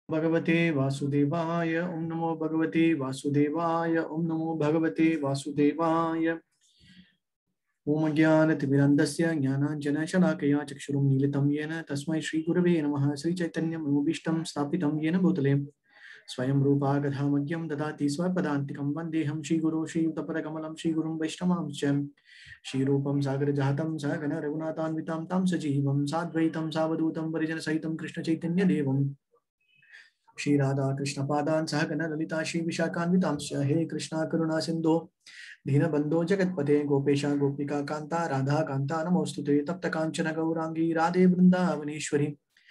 भगवते वासुदेवाय ओम नमो भगवते वासुदेवाय ओम नमो भगवते वासुदेवाय ओम ज्ञानतिमिरन्दस्य ज्ञानाञ्जनशलाकया चक्षुरुं मीलितं येन तस्मै श्रीगुरवे नमः श्रीचैतन्यमनोभीष्टं स्थापितं येन भूतले स्वयं रूपा गधामज्ञं ददाति स्वपदान्तिकं वन्देऽहं श्रीगुरो श्रीयुतपरकमलं श्रीगुरुं वैष्णवांश्च श्रीरूपं सागरजातं सहगण रघुनाथान्वितां तं सजीवं साद्वैतं सावधूतं परिजनसहितं कृष्णचैतन्यदेवम् श्रीराधा कृष्णपादान् सहगण ललिता श्रीविशाखान्वितांश्च हे कृष्णा करुणा सिन्धो दीनबन्धो जगत्पते गोपेशा गोपिका कान्ता राधा कान्ता नमोऽस्तुते तप्त काञ्चन गौराङ्गी राधे वृन्दावनेश्वरी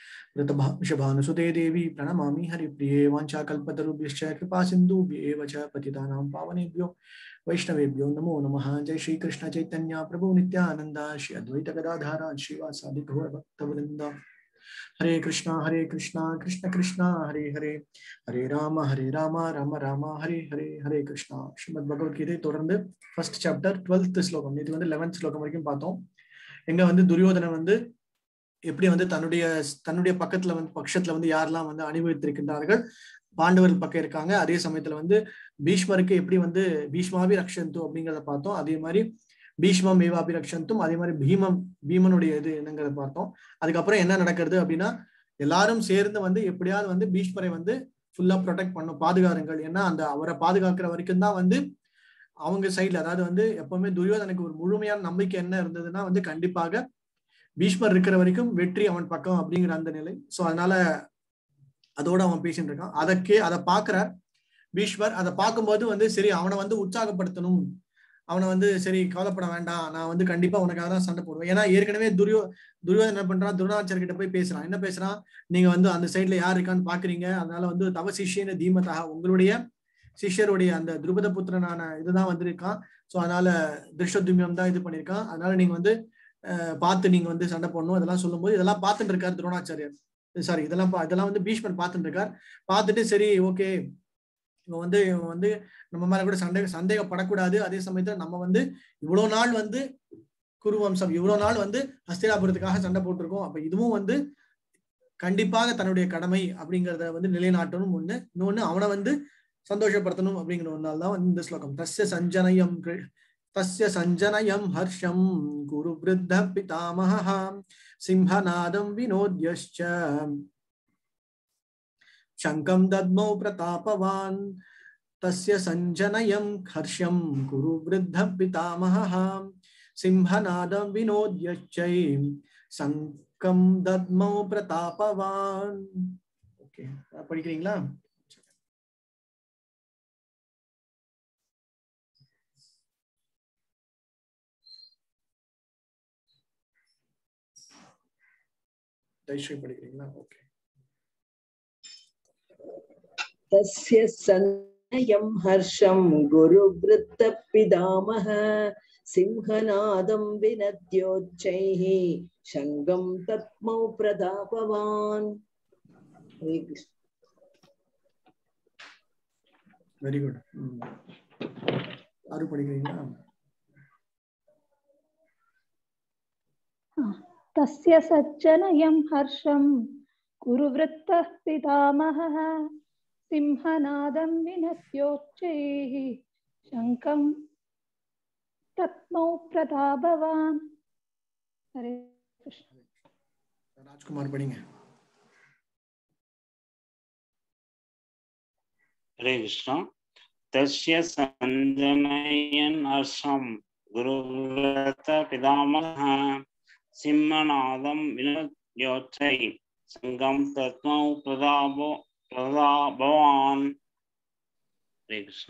ऋतभानुसुते देवी प्रणमामि हरिप्रिये वाञ्छाकल्पतरुभ्यश्च कृपा सिन्धुभ्येव च पतितानां पावनेभ्यो वैष्णवेभ्यो नमो नमः जय श्रीकृष्ण चैतन्य प्रभु नित्यानन्द श्री अद्वैत गदाधारा श्रीवासादि गौरभक्तवृन्द हरे कृष्णा हरे कृष्णा कृष्ण कृष्णा हरे हरे ஹரே ராம ஹரே ராம ராம ராம ஹரே ஹரே ஹரே கிருஷ்ணா ஸ்ரீமத் பகவத்கீதை தொடர்ந்து ஃபர்ஸ்ட் சாப்டர் டுவெல்த் ஸ்லோகம் இது வந்து லெவன்த் ஸ்லோகம் வரைக்கும் பார்த்தோம் எங்க வந்து துரியோதனன் வந்து எப்படி வந்து தன்னுடைய தன்னுடைய பக்கத்துல வந்து பட்சத்துல வந்து யாரெல்லாம் வந்து அனுபவித்திருக்கின்றார்கள் பாண்டவர் பக்கம் இருக்காங்க அதே சமயத்துல வந்து பீஷ்மருக்கு எப்படி வந்து பீஷ்மாவி ரக்ஷந்து அப்படிங்கிறத பார்த்தோம் அதே மாதிரி பீஷ்மம் மேவாபி ரக்ஷந்தும் அதே மாதிரி பீமம் பீமனுடைய இது என்னங்கிறத பார்த்தோம் அதுக்கப்புறம் என்ன நடக்கிறது அப்படின்னா எல்லாரும் சேர்ந்து வந்து எப்படியாவது வந்து பீஷ்மரை வந்து ஃபுல்லா ப்ரொடெக்ட் பண்ணும் பாதுகாருங்கள் ஏன்னா அந்த அவரை பாதுகாக்கிற வரைக்கும் தான் வந்து அவங்க சைட்ல அதாவது வந்து எப்பவுமே துரியோதனுக்கு ஒரு முழுமையான நம்பிக்கை என்ன இருந்ததுன்னா வந்து கண்டிப்பாக பீஷ்மர் இருக்கிற வரைக்கும் வெற்றி அவன் பக்கம் அப்படிங்கிற அந்த நிலை சோ அதனால அதோட அவன் பேசிட்டு இருக்கான் அதற்கே அதை பாக்குறார் பீஷ்மர் அதை பார்க்கும்போது வந்து சரி அவனை வந்து உற்சாகப்படுத்தணும் அவனை வந்து சரி கவலைப்பட வேண்டாம் நான் வந்து கண்டிப்பா உனக்காக தான் சண்டை போடுவேன் ஏன்னா ஏற்கனவே துரியோ துரியோதன் என்ன பண்றான் துருணாச்சர் கிட்ட போய் பேசுறான் என்ன பேசுறான் நீங்க வந்து அந்த சைட்ல யார் இருக்கான்னு பாக்குறீங்க அதனால வந்து தவ சிஷியன தீமதாக உங்களுடைய சிஷ்யருடைய அந்த துருபத புத்திரனான இதுதான் வந்திருக்கான் சோ அதனால திருஷ்டதுமியம் தான் இது பண்ணிருக்கான் அதனால நீங்க வந்து பார்த்து நீங்க வந்து சண்டை போடணும் இதெல்லாம் சொல்லும்போது இதெல்லாம் பார்த்துட்டு இருக்காரு துரோணாச்சாரியர் சாரி இதெல்லாம் இதெல்லாம் வந்து பீஷ்மர் பார்த்துட்டு இருக்கார் பார்த்துட்டு சரி ஓகே இவன் வந்து இவன் வந்து நம்ம மேல கூட சந்தேக சந்தேகப்படக்கூடாது அதே சமயத்துல நம்ம வந்து இவ்வளவு நாள் வந்து குருவம்சம் இவ்வளவு நாள் வந்து ஹஸ்திராபுரத்துக்காக சண்டை போட்டிருக்கோம் அப்ப இதுவும் வந்து கண்டிப்பாக தன்னுடைய கடமை அப்படிங்கிறத வந்து நிலைநாட்டணும் ஒண்ணு இன்னொன்னு அவனை வந்து சந்தோஷப்படுத்தணும் அப்படிங்கிற ஒன்னால தான் வந்து இந்த ஸ்லோகம் தஸ்ய சஞ்சனயம் தஸ்ய சஞ்சனயம் ஹர்ஷம் குரு விருத்த பிதாமஹ சிம்ஹநாதம் வினோத்யश्च शङ्कं दद्मौ प्रतापवान् तस्य सञ्जनयं हर्षं कुरु वृद्धपितामहः सिंहनादं विनोद्यश्चै शङ्कं दद्मौ प्रतापवान् ஓகே படிக்கிறீங்களா ஜெயஸ்ரீ படிக்கிறீங்களா ஓகே तस्य सन्नयं हर्षं गुरुवृत्तपितामह सिंहनादं विनद्योच्चैः शङ्गं तत्मौ प्रतापवान् हरे कृष्ण வெரி குட் யாரு படிக்கிறீங்களா तस्य सज्जनयं हर्षं कुरुवृत्तः पितामहः सिंहनादं विनत्योच्चैः शङ्कं तत्मौ प्रतापवान् हरे कृष्ण ராஜ்குமார் படிங்க हरे कृष्ण तस्य सञ्जनयन् हर्षं गुरुव्रत पितामहः सिंहनादं विनोद्योच्चै सङ्गं तत्मौ प्रदापो प्रदाभवान् हरे कृष्ण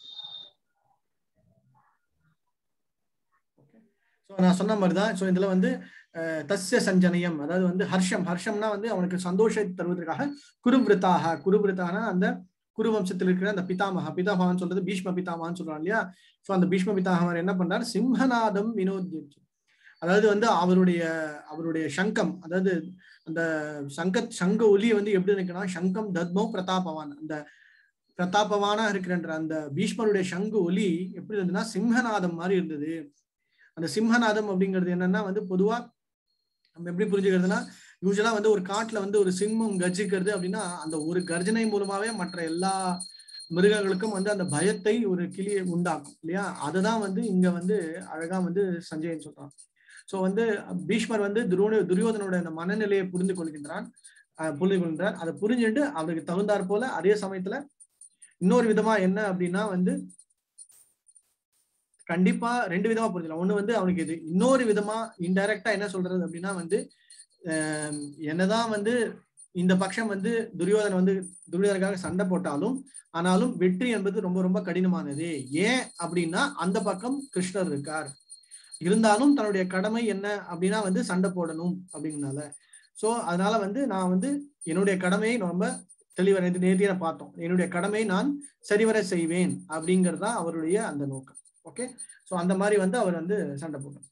ஸோ நான் சொன்ன மாதிரி தான் ஸோ இதில் வந்து தஸ்ய சஞ்சனயம் அதாவது வந்து ஹர்ஷம் ஹர்ஷம்னா வந்து அவனுக்கு சந்தோஷத்தை தருவதற்காக குருவிருத்தாக குருவிருத்தான அந்த குரு வம்சத்தில் இருக்கிற அந்த பிதாமகா பிதாமகான்னு சொல்றது பீஷ்ம பிதாமகான்னு சொல்றான் இல்லையா ஸோ அந்த பீஷ்ம பிதாமகர் என்ன பண்றார் சிம்ஹநாதம் வினோத்ய அதாவது வந்து அவருடைய அவருடைய சங்கம் அதாவது அந்த சங்க சங்க ஒலியை வந்து எப்படி இருக்குன்னா சங்கம் தத்மோ பிரதாபவான் அந்த பிரதாபவானா இருக்கிறன்ற அந்த பீஷ்மருடைய சங்கு ஒலி எப்படி இருந்ததுன்னா சிம்ஹநாதம் மாதிரி இருந்தது அந்த சிம்ஹநாதம் அப்படிங்கிறது என்னன்னா வந்து பொதுவா நம்ம எப்படி புரிஞ்சுக்கிறதுனா யூஸ்வலா வந்து ஒரு காட்டுல வந்து ஒரு சிம்மம் கர்ஜிக்கிறது அப்படின்னா அந்த ஒரு கர்ஜனை மூலமாவே மற்ற எல்லா மிருகங்களுக்கும் வந்து அந்த பயத்தை ஒரு கிளியை உண்டாக்கும் இல்லையா அதுதான் வந்து இங்க வந்து அழகா வந்து சஞ்சயன் சொல்றான் சோ வந்து பீஷ்மர் வந்து துருவ துரியோதனோட அந்த மனநிலையை புரிந்து கொள்கின்றான் அஹ் புரிந்து கொள்கின்றான் அதை புரிஞ்சுட்டு அவருக்கு தகுந்தாற் போல அதே சமயத்துல இன்னொரு விதமா என்ன அப்படின்னா வந்து கண்டிப்பா ரெண்டு விதமா புரிஞ்சுக்கலாம் ஒண்ணு வந்து அவனுக்கு இது இன்னொரு விதமா இன்டைரக்டா என்ன சொல்றது அப்படின்னா வந்து ஆஹ் என்னதான் வந்து இந்த பட்சம் வந்து துரியோதனன் வந்து துரியோதனுக்காக சண்டை போட்டாலும் ஆனாலும் வெற்றி என்பது ரொம்ப ரொம்ப கடினமானது ஏன் அப்படின்னா அந்த பக்கம் கிருஷ்ணர் இருக்கார் இருந்தாலும் தன்னுடைய கடமை என்ன அப்படின்னா வந்து சண்டை போடணும் அப்படிங்கறனால சோ அதனால வந்து நான் வந்து என்னுடைய கடமையை ரொம்ப தெளிவா நேற்று நேர்த்தியான பார்த்தோம் என்னுடைய கடமையை நான் சரிவர செய்வேன் அப்படிங்கறதா அவருடைய அந்த நோக்கம் ஓகே சோ அந்த மாதிரி வந்து அவர் வந்து சண்டை போட்டார்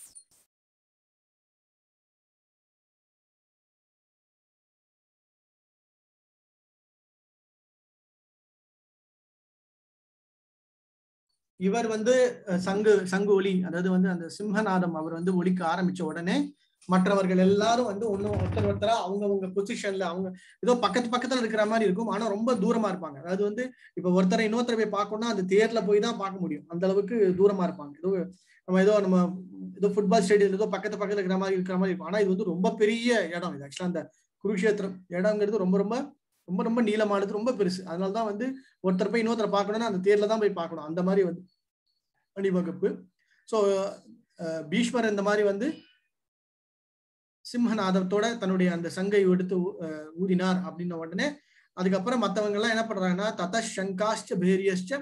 இவர் வந்து அஹ், சங்கு சங்கு ஒலி அதாவது வந்து அந்த சிம்மநாதம் அவர் வந்து ஒலிக்க ஆரம்பிச்ச உடனே மற்றவர்கள் எல்லாரும் வந்து ஒண்ணு ஒருத்தர் ஒருத்தரா அவங்கவங்க பொசிஷன்ல அவங்க ஏதோ பக்கத்து பக்கத்துல இருக்கிற மாதிரி இருக்கும் ஆனா ரொம்ப தூரமா இருப்பாங்க அதாவது வந்து இப்ப ஒருத்தரை இன்னொருத்தரை போய் பார்க்கணும்னா அந்த தேர்ல போய் தான் பார்க்க முடியும் அந்த அளவுக்கு தூரமா இருப்பாங்க ஏதோ நம்ம ஏதோ நம்ம ஏதோ ஃபுட்பால் ஸ்டேடியம் ஏதோ பக்கத்து பக்கத்துல இருக்கிற மாதிரி இருக்கிற மாதிரி இருக்கும் ஆனா இது வந்து ரொம்ப பெரிய இடம் இது ஆக்சுவலா அந்த குருக்ஷேத்திரம் இடங்கிறது ரொம்ப ரொம்ப ரொம்ப ரொம்ப நீளமானது ரொம்ப பெருசு அதனாலதான் வந்து ஒருத்தர் போய் இன்னொருத்தரை பார்க்கணும்னா அந்த தேர்ல தான் போய் பார்க்கணும் அந்த மாதிரி வந்து அணிவகுப்பு ஸோ பீஷ்மர் இந்த மாதிரி வந்து சிம்மநாதத்தோட தன்னுடைய அந்த சங்கை எடுத்து அஹ், ஊதினார் அப்படின்ன உடனே அதுக்கப்புறம் மத்தவங்க எல்லாம் என்ன பண்றாங்கன்னா தத சங்காஷ்ட பேரியஷ்ட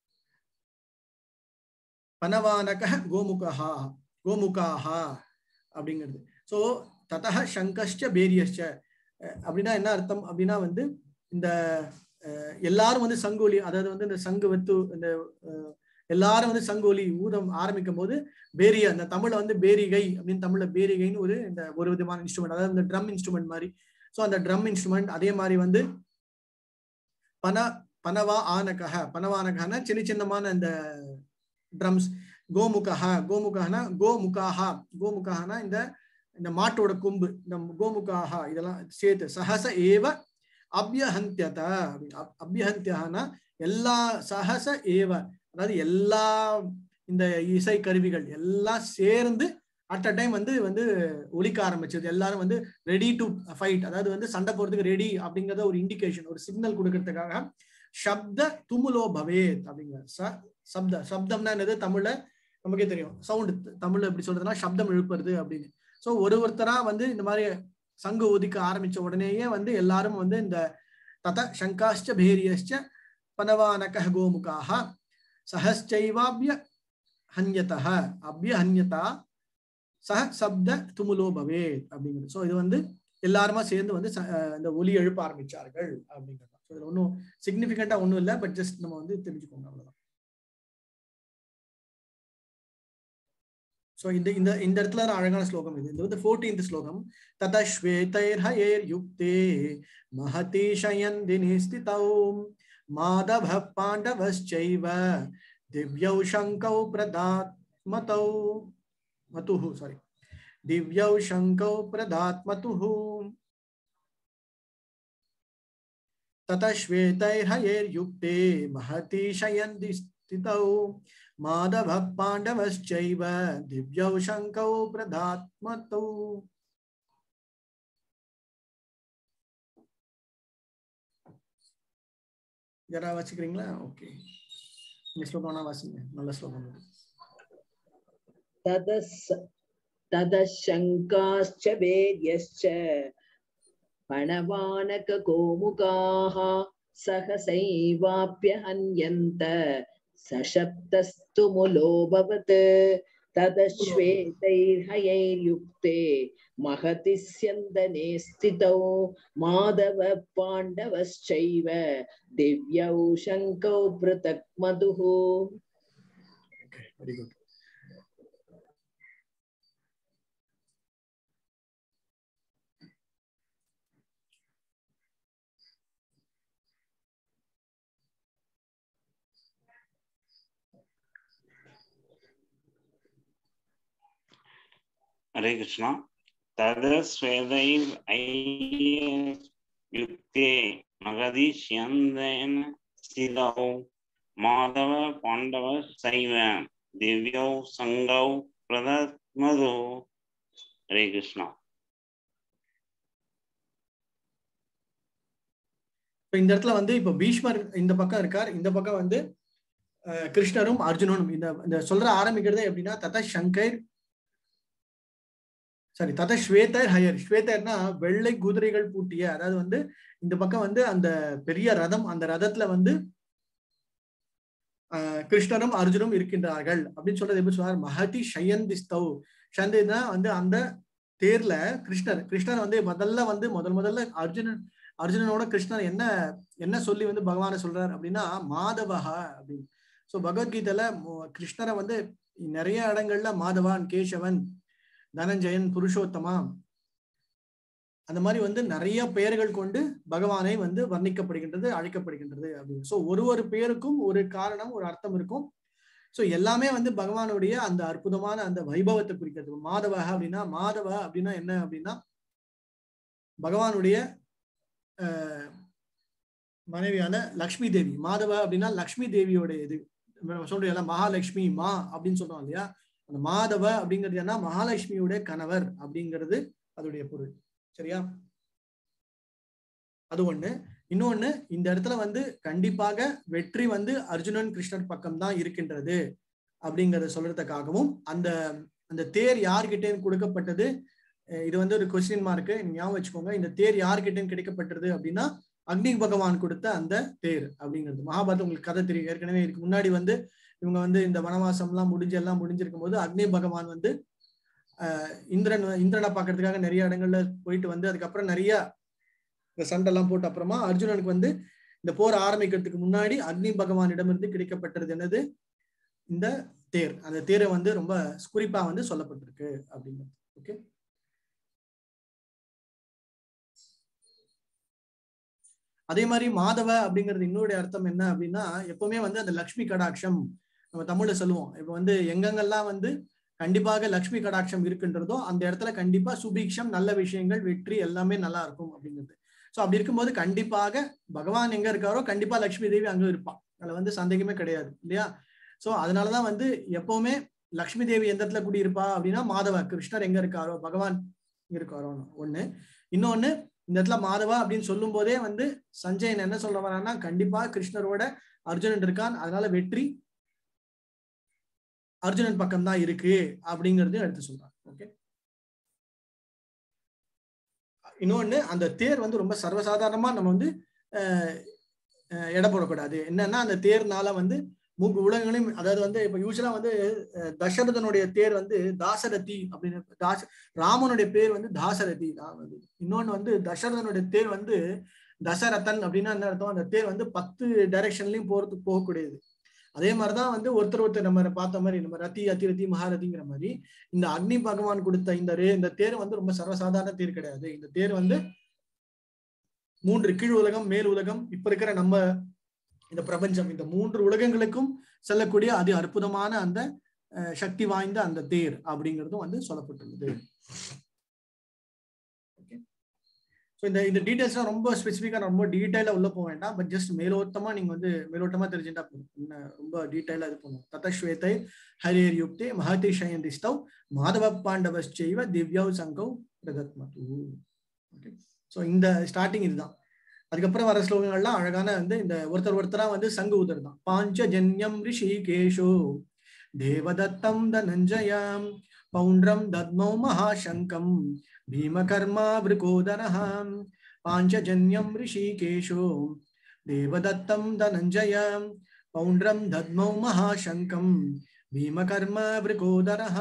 பனவானக கோமுகஹா கோமுகாஹா அப்படிங்கிறது ஸோ ததஹ சங்கஷ்ட பேரியஷ்ட அஹ், அப்படின்னா என்ன அர்த்தம் அப்படின்னா வந்து இந்த அஹ், எல்லாரும் வந்து சங்கோலி அதாவது வந்து இந்த சங்கு வெத்து இந்த அஹ், எல்லாரும் வந்து சங்கோலி ஊதம் ஆரம்பிக்கும் போது பேரிய அந்த தமிழ்ல வந்து பேரிகை அப்படின்னு தமிழ்ல பேரிகைன்னு ஒரு இந்த ஒரு விதமான இன்ஸ்ட்ருமெண்ட் அதாவது இந்த ட்ரம் இன்ஸ்ட்ருமெண்ட் மாதிரி ஸோ அந்த ட்ரம் இன்ஸ்ட்ருமெண்ட் அதே மாதிரி வந்து பன பனவா ஆனகஹ பனவானகனா சின்ன சின்னமான இந்த ட்ரம்ஸ் கோமுகஹ கோமுகஹனா கோமுகாஹா கோமுகாஹனா இந்த இந்த மாட்டோட கொம்பு இந்த கோமுகாஹா இதெல்லாம் சேர்த்து சஹச ஏவ அபியஹந்தியத அப்படின்னு அப்- அபியஹந்தியனா எல்லா சஹச ஏவ அதாவது எல்லா இந்த இசை கருவிகள் எல்லாம் சேர்ந்து அட் அ டைம் வந்து வந்து ஒலிக்க ஆரம்பிச்சது எல்லாரும் வந்து ரெடி டு ஃபைட் அதாவது வந்து சண்டை போறதுக்கு ரெடி அப்படிங்கறத ஒரு இண்டிகேஷன் ஒரு சிக்னல் கொடுக்கறதுக்காக சப்த துமுலோ பவேத் அப்படிங்கிற ச சப்த சப்தம்னா என்னது தமிழ்ல நமக்கே தெரியும் சவுண்ட் தமிழ்ல எப்படி சொல்றதுன்னா சப்தம் எழுப்புறது அப்படின்னு சோ ஒரு ஒருத்தரா வந்து இந்த மாதிரி சங்கு ஒதுக்க ஆரம்பிச்ச உடனேயே வந்து எல்லாரும் வந்து இந்த தத சங்காஷ்ட பேரியஷ்ட பனவானக கோமுகாக சஹச்சைவாபிய ஹன்யதः அபியஹன்யதா சஹ சப்த துமுலோ பவேத் அப்படிங்கிறது ஸோ இது வந்து எல்லாருமா சேர்ந்து வந்து ச- அஹ் இந்த ஒலி எழுப்ப ஆரம்பிச்சார்கள் அப்படிங்கிறது ஸோ இதுல ஒன்றும் சிக்னிஃபிகண்டா ஒன்றும் இல்லை பட் ஜஸ்ட் நம்ம வந்து தெரிஞ்சுக்கோங்க அவ்வளவுதான் ஸோ இந்த இந்த இந்த இடத்துல ஒரு அழகான ஸ்லோகம் இது இது வந்து ஃபோர்டீன்த் ஸ்லோகம் தத ஸ்வேதைர்ஹயேர் யுக்தே மகதி ஷயந்தினி ஸ்திதௌ மாதவ பாண்டவश्चैव दिव्यौ शङ्कौ प्रदात्मतौ मतुः सारी दिव्यौ शङ्कौ प्रदात्मतुः ततः श्वेतैर्हयैर्युक्ते महति शयन्ति स्थितौ माधवः पाण्डवश्चैव दिव्यौ शङ्कौ प्रदात्मतौ ஜரா வச்சுக்கிறீங்களா ஓகே இந்த ஸ்லோகம் வேணா வாசிங்க நல்ல ஸ்லோகம் இது. ततः ततः शङ्काश्च वेद्यश्च पणवानकगोमुखाः सहसैवाप्यहन्यन्त सशब्दस्तु मुलोऽभवत् ततश्वेतैर्हयैर्युक्ते महति स्यन्दने स्थितौ माधव पाण्डवश्चैव दिव्यौ शङ्कौ पृथक् मधुः Okay, very good. Hare Krishna तदस्वेदैर् युक्ते मगधिष्यन्देन स्थितौ माधव पाण्डव सैव दिव्यौ सङ्गौ प्रदत्मधु हरे कृष्णा இப்ப இந்த இடத்துல வந்து இப்ப பீஷ்மர் இந்த பக்கம் இருக்கார் இந்த பக்கம் வந்து அஹ், கிருஷ்ணரும் அர்ஜுனனும் இந்த இந்த சொல்ற ஆரம்பிக்கிறதே எப்படின்னா தத சங்கர் சாரி தத ஸ்வேதர் ஹயர் ஸ்வேதர்னா வெள்ளை குதிரைகள் பூட்டிய அதாவது வந்து இந்த பக்கம் வந்து அந்த பெரிய ரதம் அந்த ரதத்துல வந்து அஹ், கிருஷ்ணரும் அர்ஜுனும் இருக்கின்றார்கள் அப்படின்னு சொல்றது எப்படி சொல்றார் மகதி ஷயந்திஸ்தவ் ஷந்தினா வந்து அந்த தேர்ல கிருஷ்ணர் கிருஷ்ணர் வந்து முதல்ல வந்து முதல் முதல்ல அர்ஜுனன் அர்ஜுனனோட கிருஷ்ணர் என்ன என்ன சொல்லி வந்து பகவானை சொல்றார் அப்படின்னா மாதவஹா அப்படின்னு சோ பகவத்கீதையில மு- கிருஷ்ணரை வந்து நிறைய இடங்கள்ல மாதவான் கேசவன் தனஞ்சயன் புருஷோத்தமா அந்த மாதிரி வந்து நிறைய பெயர்கள் கொண்டு பகவானை வந்து வர்ணிக்கப்படுகின்றது அழைக்கப்படுகின்றது அப்படின்னு சோ ஒரு ஒரு பெயருக்கும் ஒரு காரணம் ஒரு அர்த்தம் இருக்கும் சோ எல்லாமே வந்து பகவானுடைய அந்த அற்புதமான அந்த வைபவத்தை குறிக்கிறது மாதவ அப்படின்னா மாதவ அப்படின்னா என்ன அப்படின்னா பகவானுடைய அஹ், மனைவியான லக்ஷ்மி தேவி மாதவ அப்படின்னா லக்ஷ்மி தேவியோட இது சொல்றீங்களா மகாலட்சுமி மா அப்படின்னு சொல்றோம் இல்லையா அந்த மாதவ அப்படிங்கிறது என்ன மகாலட்சுமியோட கணவர் அப்படிங்கிறது அதோடைய பொருள் சரியா அது ஒண்ணு இன்னொன்னு இந்த இடத்துல வந்து கண்டிப்பாக வெற்றி வந்து அர்ஜுனன் கிருஷ்ணர் பக்கம் தான் இருக்கின்றது அப்படிங்கறத சொல்றதுக்காகவும் அந்த அந்த தேர் யார்கிட்ட கொடுக்கப்பட்டது அஹ் இது வந்து ஒரு கொஸ்டின் மார்க் ஞாபகம் வச்சுக்கோங்க இந்த தேர் யார்கிட்ட கிடைக்கப்பட்டது அப்படின்னா அக்னி பகவான் கொடுத்த அந்த தேர் அப்படிங்கிறது மகாபாரதம் உங்களுக்கு கதை தெரியும் ஏற்கனவே இதுக்கு முன்னாடி வந்து இவங்க வந்து இந்த வனவாசம் எல்லாம் முடிஞ்சு எல்லாம் முடிஞ்சிருக்கும் போது அக்னி பகவான் வந்து ஆஹ் இந்திரன் இந்திரனை பார்க்கறதுக்காக நிறைய இடங்கள்ல போயிட்டு வந்து அதுக்கப்புறம் நிறைய இந்த சண்டை எல்லாம் போட்ட அப்புறமா அர்ஜுனனுக்கு வந்து இந்த போர் ஆரம்பிக்கிறதுக்கு முன்னாடி அக்னி பகவானிடமிருந்து கிடைக்கப்பட்டது என்னது இந்த தேர் அந்த தேரை வந்து ரொம்ப குறிப்பா வந்து சொல்லப்பட்டிருக்கு அப்படிங்கிறது ஓகே அதே மாதிரி மாதவ அப்படிங்கிறது இன்னொரு அர்த்தம் என்ன அப்படின்னா எப்பவுமே வந்து அந்த லக்ஷ்மி கடாட்சம் நம்ம தமிழ்ல சொல்லுவோம் இப்ப வந்து எங்கெங்கெல்லாம் வந்து கண்டிப்பாக லக்ஷ்மி கடாட்சம் இருக்கின்றதோ அந்த இடத்துல கண்டிப்பா சுபீக்ஷம் நல்ல விஷயங்கள் வெற்றி எல்லாமே நல்லா இருக்கும் அப்படிங்கிறது சோ அப்படி இருக்கும்போது கண்டிப்பாக பகவான் எங்க இருக்காரோ கண்டிப்பா லக்ஷ்மி தேவி அங்க இருப்பான் அதுல வந்து சந்தேகமே கிடையாது இல்லையா சோ அதனாலதான் வந்து எப்பவுமே லக்ஷ்மி தேவி எந்த இடத்துல கூடி இருப்பா அப்படின்னா மாதவ கிருஷ்ணர் எங்க இருக்காரோ பகவான் இருக்காரோ ஒண்ணு இன்னொன்னு இந்த இடத்துல மாதவா அப்படின்னு சொல்லும் போதே வந்து சஞ்சயன் என்ன சொல்ல வரான்னா கண்டிப்பா கிருஷ்ணரோட அர்ஜுனன் இருக்கான் அதனால வெற்றி அர்ஜுனன் பக்கம் தான் இருக்கு அப்படிங்கறது எடுத்து சொல்றாங்க ஓகே இன்னொன்னு அந்த தேர் வந்து ரொம்ப சர்வசாதாரணமா நம்ம வந்து அஹ், அஹ், எடை போடக்கூடாது என்னன்னா அந்த தேர்னால வந்து மூன்று உலகங்களையும் அதாவது வந்து இப்ப யூஸ்வலா வந்து அஹ், தசரதனுடைய தேர் வந்து தாசரதி அப்படின்னு தாச ராமனுடைய பேர் வந்து தாசரதி ராமது. இன்னொன்னு வந்து தசரதனுடைய தேர் வந்து தசரதன் அப்படின்னா என்ன அர்த்தம் அந்த தேர் வந்து பத்து டைரக்ஷன்லயும் போறதுக்கு போகக்கூடியது அதே மாதிரிதான் வந்து ஒருத்தர் ஒருத்தர் நம்ம பார்த்த மாதிரி நம்ம ரத்தி அதிரதி மகாரதிங்கிற மாதிரி இந்த அக்னி பகவான் கொடுத்த இந்த ரே இந்த தேர் வந்து ரொம்ப சர்வசாதாரண தேர் கிடையாது இந்த தேர் வந்து மூன்று கீழ் உலகம் மேல் உலகம் இப்ப இருக்கிற நம்ம இந்த பிரபஞ்சம் இந்த மூன்று உலகங்களுக்கும் செல்லக்கூடிய அதி அற்புதமான அந்த அஹ், சக்தி வாய்ந்த அந்த தேர் அப்படிங்கிறதும் வந்து சொல்லப்பட்டுள்ளது ஸோ இந்த இந்த டீடைல்ஸ்லாம் ரொம்ப ஸ்பெசிஃபிக்காக ரொம்ப டீட்டெயிலாக உள்ள போக வேண்டாம் பட் ஜஸ்ட் மேலோட்டமா நீங்க வந்து மேலோட்டமா தெரிஞ்சுட்டா போதும் என்ன ரொம்ப டீட்டெயிலாக இது பண்ணுவோம் ததஸ்வேதை ஹரேர் யுக்தே மகதி ஷயந்திஸ்தவ் மாதவ பாண்டவஸ்சைவ திவ்யவ் சங்கவ் பிரதத்மது ஓகே ஸோ இந்த ஸ்டார்டிங் இதுதான் அதுக்கப்புறம் வர ஸ்லோகங்கள்லாம் அழகான வந்து இந்த ஒருத்தர் ஒருத்தரா வந்து சங்கு ஊதர் தான் பாஞ்சஜன்யம் ரிஷிகேஷோ தேவதத்தம் தனஞ்சயாம் பௌண்ட்ரம் தத்மௌ மகாசங்கம் भीमकर्मा वृकोदरः पाञ्चजन्यं ऋषिकेशो देवदत्तं धनञ्जय पौण्ड्रं दद्मौ महाशङ्कं भीमकर्म वृकोदरः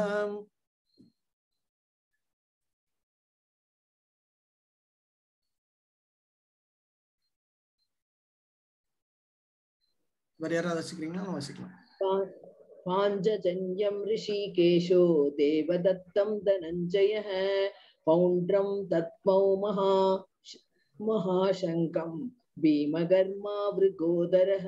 வேற யாராவது வசிக்கிறீங்களா நான் வசிக்கலாம் पा- पाञ्चजन्यं ऋषिकेशो देवदत्तं धनञ्जयः पौण्ड्रं दत्मौ महा महाशङ्कं भीमकर्मा मृगोदरः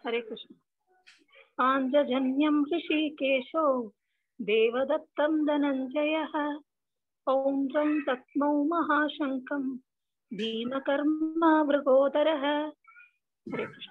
हरे कृष्ण पाञ्चजन्यं ऋषिकेशो देवदत्तं धनञ्जयः पौण्ड्रं तक्मौ महाशङ्कं भीमकर्मा मृगोदरः हरे कृष्ण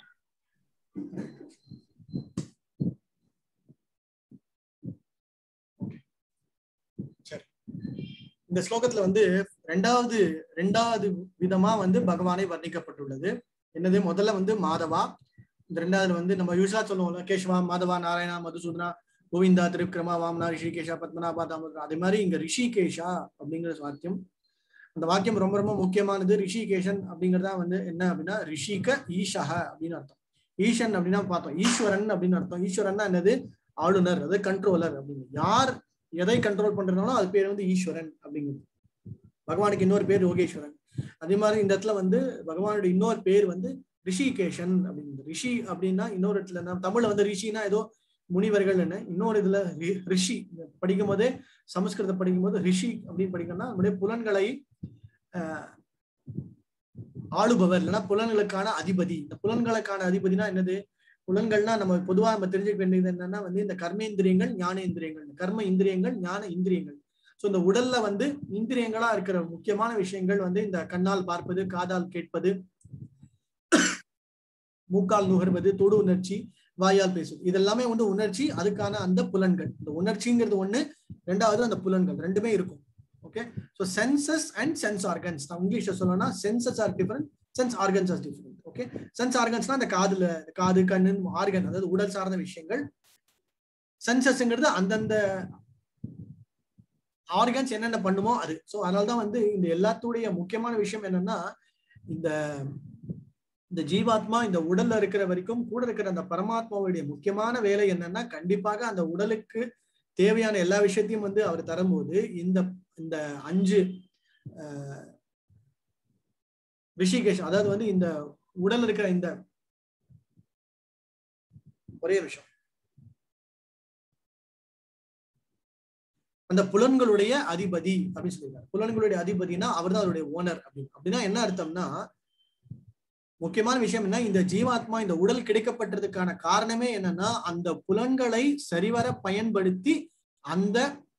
இந்த ஸ்லோகத்துல வந்து ரெண்டாவது ரெண்டாவது விதமா வந்து பகவானை வர்ணிக்கப்பட்டுள்ளது என்னது முதல்ல வந்து மாதவா இந்த ரெண்டாவது வந்து நம்ம யூஸ்வலா சொல்லுவோம்ல கேஷ்வா மாதவா நாராயணா மதுசூதனா கோவிந்தா திருவிக்ரமா வாமனா ரிஷிகேஷா பத்மநாபா தாமோதரா அதே மாதிரி இங்க ரிஷிகேஷா அப்படிங்கிற வாக்கியம் அந்த வாக்கியம் ரொம்ப ரொம்ப முக்கியமானது ரிஷிகேஷன் அப்படிங்கறதா வந்து என்ன அப்படின்னா ரிஷிக ஈஷக அப்படின்னு அர்த்தம் ஈஷன் அப்படின்னா பார்த்தோம் ஈஸ்வரன் அப்படின்னு அர்த்தம் ஈஸ்வரன் என்னது ஆளுநர் அது கண்ட்ரோலர் அப்படின்னு யார் எதை கண்ட்ரோல் பண்றதுனாலும் அது பேர் வந்து ஈஸ்வரன் அப்படிங்கிறது பகவானுக்கு இன்னொரு பேர் யோகேஸ்வரன் அதே மாதிரி இந்த இடத்துல வந்து பகவானுடைய இன்னொரு பேர் வந்து ரிஷிகேஷன் அப்படிங்கிறது ரிஷி அப்படின்னா இன்னொரு இடத்துல நம்ம தமிழ்ல வந்து ரிஷினா ஏதோ முனிவர்கள் என்ன இன்னொரு இதுல ரி- ரிஷி படிக்கும் போதே சமஸ்கிருதம் படிக்கும் போது ரிஷி அப்படின்னு படிக்கணும்னா நம்முடைய புலன்களை ஆஹ், ஆளுபவர் இல்லைன்னா புலன்களுக்கான அதிபதி இந்த புலன்களுக்கான அதிபதினா என்னது புலன்கள்னா நம்ம பொதுவா நம்ம தெரிஞ்சுக்க வேண்டியது என்னன்னா வந்து இந்த கர்மேந்திரியங்கள் ஞானேந்திரியங்கள் கர்ம இந்திரியங்கள் ஞான இந்திரியங்கள் சோ இந்த உடல்ல வந்து இந்திரியங்களா இருக்கிற முக்கியமான விஷயங்கள் வந்து இந்த கண்ணால் பார்ப்பது காதால் கேட்பது மூக்கால் நுகர்வது தொடு உணர்ச்சி வாயால் பேசுவது இதெல்லாமே வந்து உணர்ச்சி அதுக்கான அந்த புலன்கள் இந்த உணர்ச்சிங்கிறது ஒண்ணு ரெண்டாவது அந்த புலன்கள் ரெண்டுமே இருக்கும் okay so senses and sense organs நான் இங்கிலீஷ்ல சொல்லணும்னா senses are different sense organs are different okay sense ஆர்கன்ஸ்னா அந்த காதுல காது கண்ணு ஆர்கன் அதாவது உடல் சார்ந்த விஷயங்கள் சென்சஸ்ங்கிறது அந்தந்த ஆர்கன்ஸ் என்னென்ன பண்ணுமோ அது ஸோ அதனால்தான் வந்து இந்த எல்லாத்துடைய முக்கியமான விஷயம் என்னன்னா இந்த இந்த ஜீவாத்மா இந்த உடல்ல இருக்கிற வரைக்கும் கூட இருக்கிற அந்த பரமாத்மாவுடைய முக்கியமான வேலை என்னன்னா கண்டிப்பாக அந்த உடலுக்கு தேவையான எல்லா விஷயத்தையும் வந்து அவர் தரும்போது இந்த இந்த அஞ்சு ஆஹ், ரிஷிகேஷ் அதாவது வந்து இந்த உடல் இருக்கிற இந்த ஒரே விஷயம் அந்த புலன்களுடைய அதிபதி அப்படின்னு சொல்லியிருக்காரு புலன்களுடைய அதிபதினா அவர் தான் அவருடைய ஓனர் அப்படின்னு அப்படின்னா என்ன அர்த்தம்னா முக்கியமான விஷயம் என்ன இந்த ஜீவாத்மா இந்த உடல் கிடைக்கப்பட்டதுக்கான காரணமே என்னன்னா அந்த புலன்களை சரிவர பயன்படுத்தி அந்த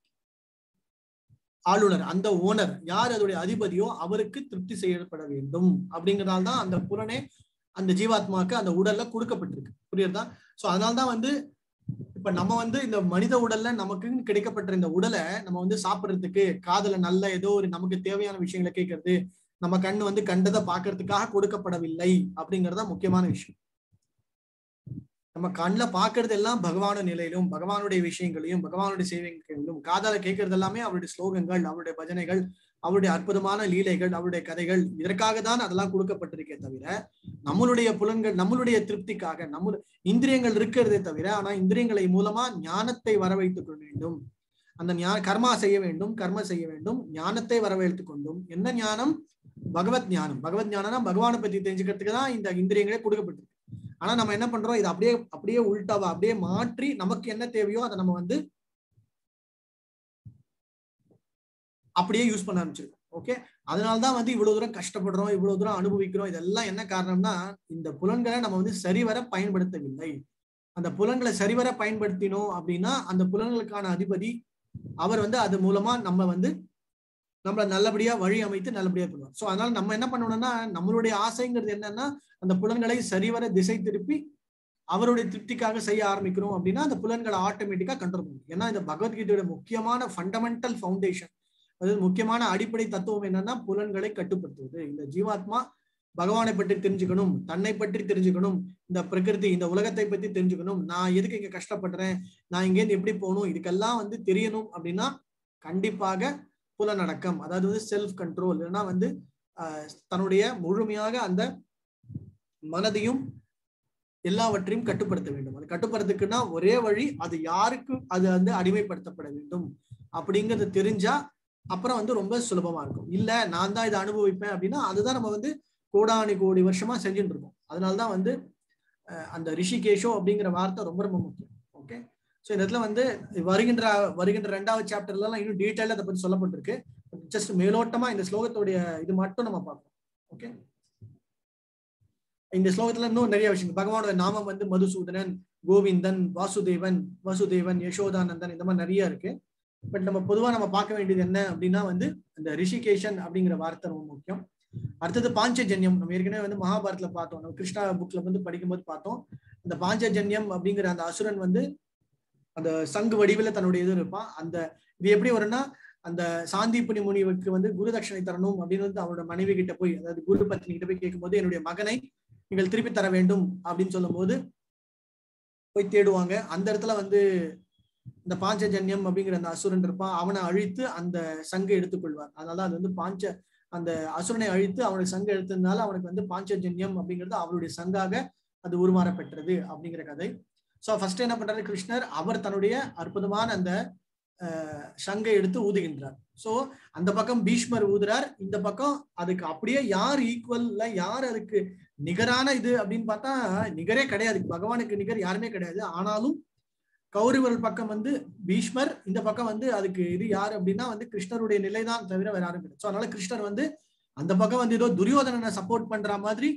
ஆளுநர் அந்த ஓனர் யார் அதோடைய அதிபதியோ அவருக்கு திருப்தி செய்யப்பட வேண்டும் அப்படிங்கறதால தான் அந்த புலனே அந்த ஜீவாத்மாக்கு அந்த உடல்ல கொடுக்கப்பட்டிருக்கு புரியுறதா சோ அதனால்தான் வந்து இப்ப நம்ம வந்து இந்த மனித உடல்ல நமக்கு கிடைக்கப்பட்ட இந்த உடலை நம்ம வந்து சாப்பிடுறதுக்கு காதுல நல்ல ஏதோ ஒரு நமக்கு தேவையான விஷயங்களை கேட்கறது நம்ம கண்ணு வந்து கண்டதை பார்க்கறதுக்காக கொடுக்கப்படவில்லை அப்படிங்கறத முக்கியமான விஷயம் நம்ம கண்ணில் பார்க்கறது எல்லாம் பகவான நிலையிலும் பகவானுடைய விஷயங்களையும் பகவானுடைய சேவைகளிலும் காதால கேட்கறது எல்லாமே அவருடைய ஸ்லோகங்கள் அவருடைய பஜனைகள் அவருடைய அற்புதமான லீலைகள் அவருடைய கதைகள் இதற்காக தான் அதெல்லாம் கொடுக்கப்பட்டிருக்கே தவிர நம்மளுடைய புலன்கள் நம்மளுடைய திருப்திக்காக நம்ம இந்திரியங்கள் இருக்கிறதே தவிர ஆனா இந்திரியங்களை மூலமா ஞானத்தை வர வைத்துக் கொள்ள வேண்டும் அந்த ஞான கர்மா செய்ய வேண்டும் கர்ம செய்ய வேண்டும் ஞானத்தை வரவேற்றுக் கொண்டும் என்ன ஞானம் பகவத் ஞானம் பகவத் ஞானம்னா பகவானை பத்தி தெரிஞ்சுக்கிறதுக்கு தான் இந்த இந்திரியங்களே கொடுக்கப்பட்டிருக்கு ஆனா நம்ம என்ன பண்றோம் இது அப்படியே அப்படியே உள்டாவா அப்படியே மாற்றி நமக்கு என்ன தேவையோ அதை நம்ம வந்து அப்படியே யூஸ் பண்ண ஆரம்பிச்சிருக்கோம் ஓகே அதனாலதான் வந்து இவ்வளவு தூரம் கஷ்டப்படுறோம் இவ்வளவு தூரம் அனுபவிக்கிறோம் இதெல்லாம் என்ன காரணம்னா இந்த புலன்களை நம்ம வந்து சரிவர பயன்படுத்தவில்லை அந்த புலன்களை சரிவர பயன்படுத்தினோம் அப்படின்னா அந்த புலன்களுக்கான அதிபதி அவர் வந்து அது மூலமா நம்ம வந்து நம்மள நல்லபடியா வழி அமைத்து நல்லபடியா பண்ணுவார் சோ அதனால நம்ம என்ன பண்ணணும்னா நம்மளுடைய ஆசைங்கிறது என்னன்னா அந்த புலன்களை சரிவர திசை திருப்பி அவருடைய திருப்திக்காக செய்ய ஆரம்பிக்கிறோம் அப்படின்னா அந்த புலன்களை ஆட்டோமேட்டிக்கா கண்ட்ரோல் பண்ணும் ஏன்னா இந்த பகவத்கீதையோட முக்கியமான ஃபண்டமெண்டல் ஃபவுண்டேஷன் அதாவது முக்கியமான அடிப்படை தத்துவம் என்னன்னா புலன்களை கட்டுப்படுத்துவது இந்த ஜீவாத்மா பகவானை பற்றி தெரிஞ்சுக்கணும் தன்னை பற்றி தெரிஞ்சுக்கணும் இந்த பிரகிருதி இந்த உலகத்தை பத்தி தெரிஞ்சுக்கணும் நான் எதுக்கு இங்க கஷ்டப்படுறேன் நான் இங்கேருந்து எப்படி போகணும் இதுக்கெல்லாம் வந்து தெரியணும் அப்படின்னா கண்டிப்பாக புலனடக்கம் அதாவது வந்து செல்ஃப் கண்ட்ரோல் இல்லைன்னா வந்து ஆஹ், தன்னுடைய முழுமையாக அந்த மனதையும் எல்லாவற்றையும் கட்டுப்படுத்த வேண்டும் அது கட்டுப்படுறதுக்குன்னா ஒரே வழி அது யாருக்கு அது வந்து அடிமைப்படுத்தப்பட வேண்டும் அப்படிங்கறது தெரிஞ்சா அப்புறம் வந்து ரொம்ப சுலபமா இருக்கும் இல்ல நான் தான் இதை அனுபவிப்பேன் அப்படின்னா அதுதான் நம்ம வந்து கோடானி கோடி வருஷமா செஞ்சுட்டு இருக்கோம் அதனாலதான் வந்து அஹ், அந்த ரிஷிகேஷோ அப்படிங்கிற வார்த்தை ரொம்ப ரொம்ப முக்கியம் ஓகே ஸோ இந்த இடத்துல வந்து வருகின்ற வருகின்ற ரெண்டாவது சாப்டர்ல எல்லாம் இன்னும் டீட்டெயிலாக அதை பத்தி சொல்லப்பட்டிருக்கு ஜஸ்ட் மேலோட்டமா இந்த ஸ்லோகத்துடைய இது மட்டும் நம்ம பார்ப்போம் ஓகே இந்த ஸ்லோகத்துல இன்னும் நிறைய விஷயங்கள் பகவானோட நாமம் வந்து மதுசூதனன் கோவிந்தன் வாசுதேவன் வசுதேவன் யசோதானந்தன் இந்த மாதிரி நிறைய இருக்கு பட் நம்ம பொதுவா நம்ம பார்க்க வேண்டியது என்ன அப்படின்னா வந்து இந்த ரிஷிகேஷன் அப்படிங்கிற வார்த்தை ரொம்ப முக்கியம் அடுத்தது பாஞ்சஜன்யம் நம்ம ஏற்கனவே வந்து மகாபாரத்ல பார்த்தோம் நம்ம கிருஷ்ணா புக்ல வந்து படிக்கும்போது பார்த்தோம் அந்த பாஞ்சஜன்யம் அப்படிங்கிற அந்த அசுரன் வந்து அந்த சங்கு வடிவில் தன்னுடைய இது இருப்பான் அந்த இது எப்படி வரும்னா அந்த சாந்திப்புனி முனிவுக்கு வந்து குரு தட்சணை தரணும் அப்படின்னு வந்து அவரோட மனைவி கிட்ட போய் அதாவது குரு பத்னி கிட்ட போய் கேட்கும்போது என்னுடைய மகனை நீங்கள் திருப்பி தர வேண்டும் அப்படின்னு சொல்லும் போது போய் தேடுவாங்க அந்த இடத்துல வந்து இந்த பாஞ்சஜன்யம் அப்படிங்கிற அந்த அசுரன் இருப்பான் அவனை அழித்து அந்த சங்கை எடுத்துக்கொள்வார் அதனால அது வந்து பாஞ்ச அந்த அசுரனை அழித்து அவனுடைய சங்கம் எடுத்ததுனால அவனுக்கு வந்து பாஞ்சஜன்யம் அப்படிங்கிறது அவருடைய சங்காக அது உருமாற பெற்றது அப்படிங்கிற கதை சோ ஃபர்ஸ்ட் என்ன பண்றாரு கிருஷ்ணர் அவர் தன்னுடைய அற்புதமான அந்த சங்கை எடுத்து ஊதுகின்றார் சோ அந்த பக்கம் பீஷ்மர் ஊதுறார் இந்த பக்கம் அதுக்கு அப்படியே யார் ஈக்குவல் இல்ல யார் அதுக்கு நிகரான இது அப்படின்னு பார்த்தா நிகரே கிடையாது பகவானுக்கு நிகர் யாருமே கிடையாது ஆனாலும் கௌரவர் பக்கம் வந்து பீஷ்மர் இந்த பக்கம் வந்து அதுக்கு இது யாரு அப்படின்னா வந்து கிருஷ்ணருடைய நிலைதான் தவிர வேற யாரும் கிடையாது ஸோ அதனால கிருஷ்ணர் வந்து அந்த பக்கம் வந்து ஏதோ துரியோதனனை சப்போர்ட் பண்ற மாதிரி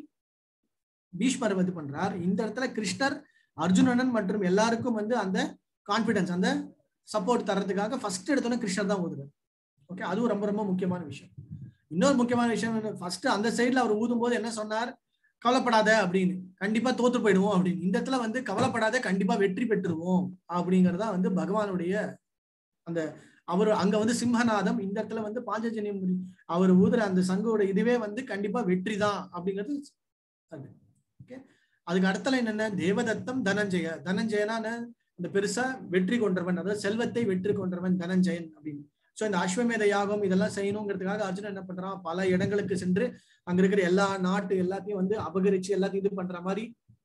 பீஷ்மர் வந்து பண்றார் இந்த இடத்துல கிருஷ்ணர் அர்ஜுனன் மற்றும் எல்லாருக்கும் வந்து அந்த கான்பிடன்ஸ் அந்த சப்போர்ட் தர்றதுக்காக ஃபர்ஸ்ட் எடுத்தோன்னே கிருஷ்ணர் தான் ஊதுறாரு ஓகே அதுவும் ரொம்ப ரொம்ப முக்கியமான விஷயம் இன்னொரு முக்கியமான விஷயம் ஃபர்ஸ்ட் அந்த சைட்ல அவர் ஊதும் போது என்ன சொன்னார் கவலைப்படாத அப்படின்னு கண்டிப்பா தோத்து போயிடுவோம் அப்படின்னு இந்த இடத்துல வந்து கவலைப்படாத கண்டிப்பா வெற்றி பெற்றுருவோம் அப்படிங்கறதா வந்து பகவானுடைய அந்த அவர் அங்க வந்து சிம்மநாதம் இந்த இடத்துல வந்து பாஞ்சஜன்யம் அவர் ஊதுற அந்த சங்கோட இதுவே வந்து கண்டிப்பா வெற்றி தான் அப்படிங்கிறது அது ஓகே அதுக்கு அடுத்தல என்னென்ன தேவதத்தம் தனஞ்சய தனஞ்சயனா இந்த பெருசா வெற்றி கொண்டவன் அதாவது செல்வத்தை வெற்றி கொண்டவன் தனஞ்சயன் அப்படின்னு சோ இந்த அஸ்வமேத யாகம் இதெல்லாம் செய்யணுங்கிறதுக்காக அர்ஜுனன் என்ன பண்றான் பல இடங்களுக்கு சென்று அங்க இருக்கிற எல்லா நாட்டு எல்லாத்தையும் வந்து அபகரிச்சு எல்லாத்தையும் இது பண்ற மாதிரி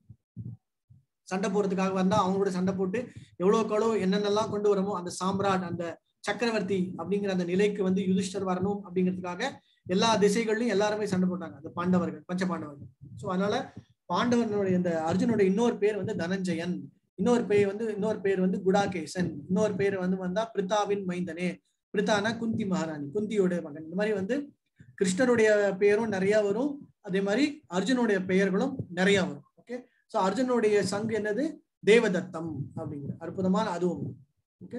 சண்டை போறதுக்காக வந்தா அவங்களோட சண்டை போட்டு எவ்வளவுக்கு எவ்வளவு என்னென்னலாம் கொண்டு வரமோ அந்த சாம்ராட் அந்த சக்கரவர்த்தி அப்படிங்கிற அந்த நிலைக்கு வந்து யுதிஷ்டர் வரணும் அப்படிங்கிறதுக்காக எல்லா திசைகள்லயும் எல்லாருமே சண்டை போட்டாங்க அந்த பாண்டவர்கள் பஞ்ச பாண்டவர்கள் சோ அதனால பாண்டவனுடைய இந்த அர்ஜுனுடைய இன்னொரு பேர் வந்து தனஞ்சயன் இன்னொரு பேர் வந்து இன்னொரு பேர் வந்து குடாகேசன் இன்னொரு பேர் வந்து வந்தா பிரித்தாவின் மைந்தனே பிரித்தானா குந்தி மகாராணி குந்தியோட மகன் இந்த மாதிரி வந்து கிருஷ்ணருடைய பெயரும் நிறைய வரும் அதே மாதிரி அர்ஜுனுடைய பெயர்களும் நிறைய வரும் ஓகே சோ அர்ஜுனுடைய சங்கு என்னது தேவதத்தம் அப்படிங்கிற அற்புதமான அதுவும் ஓகே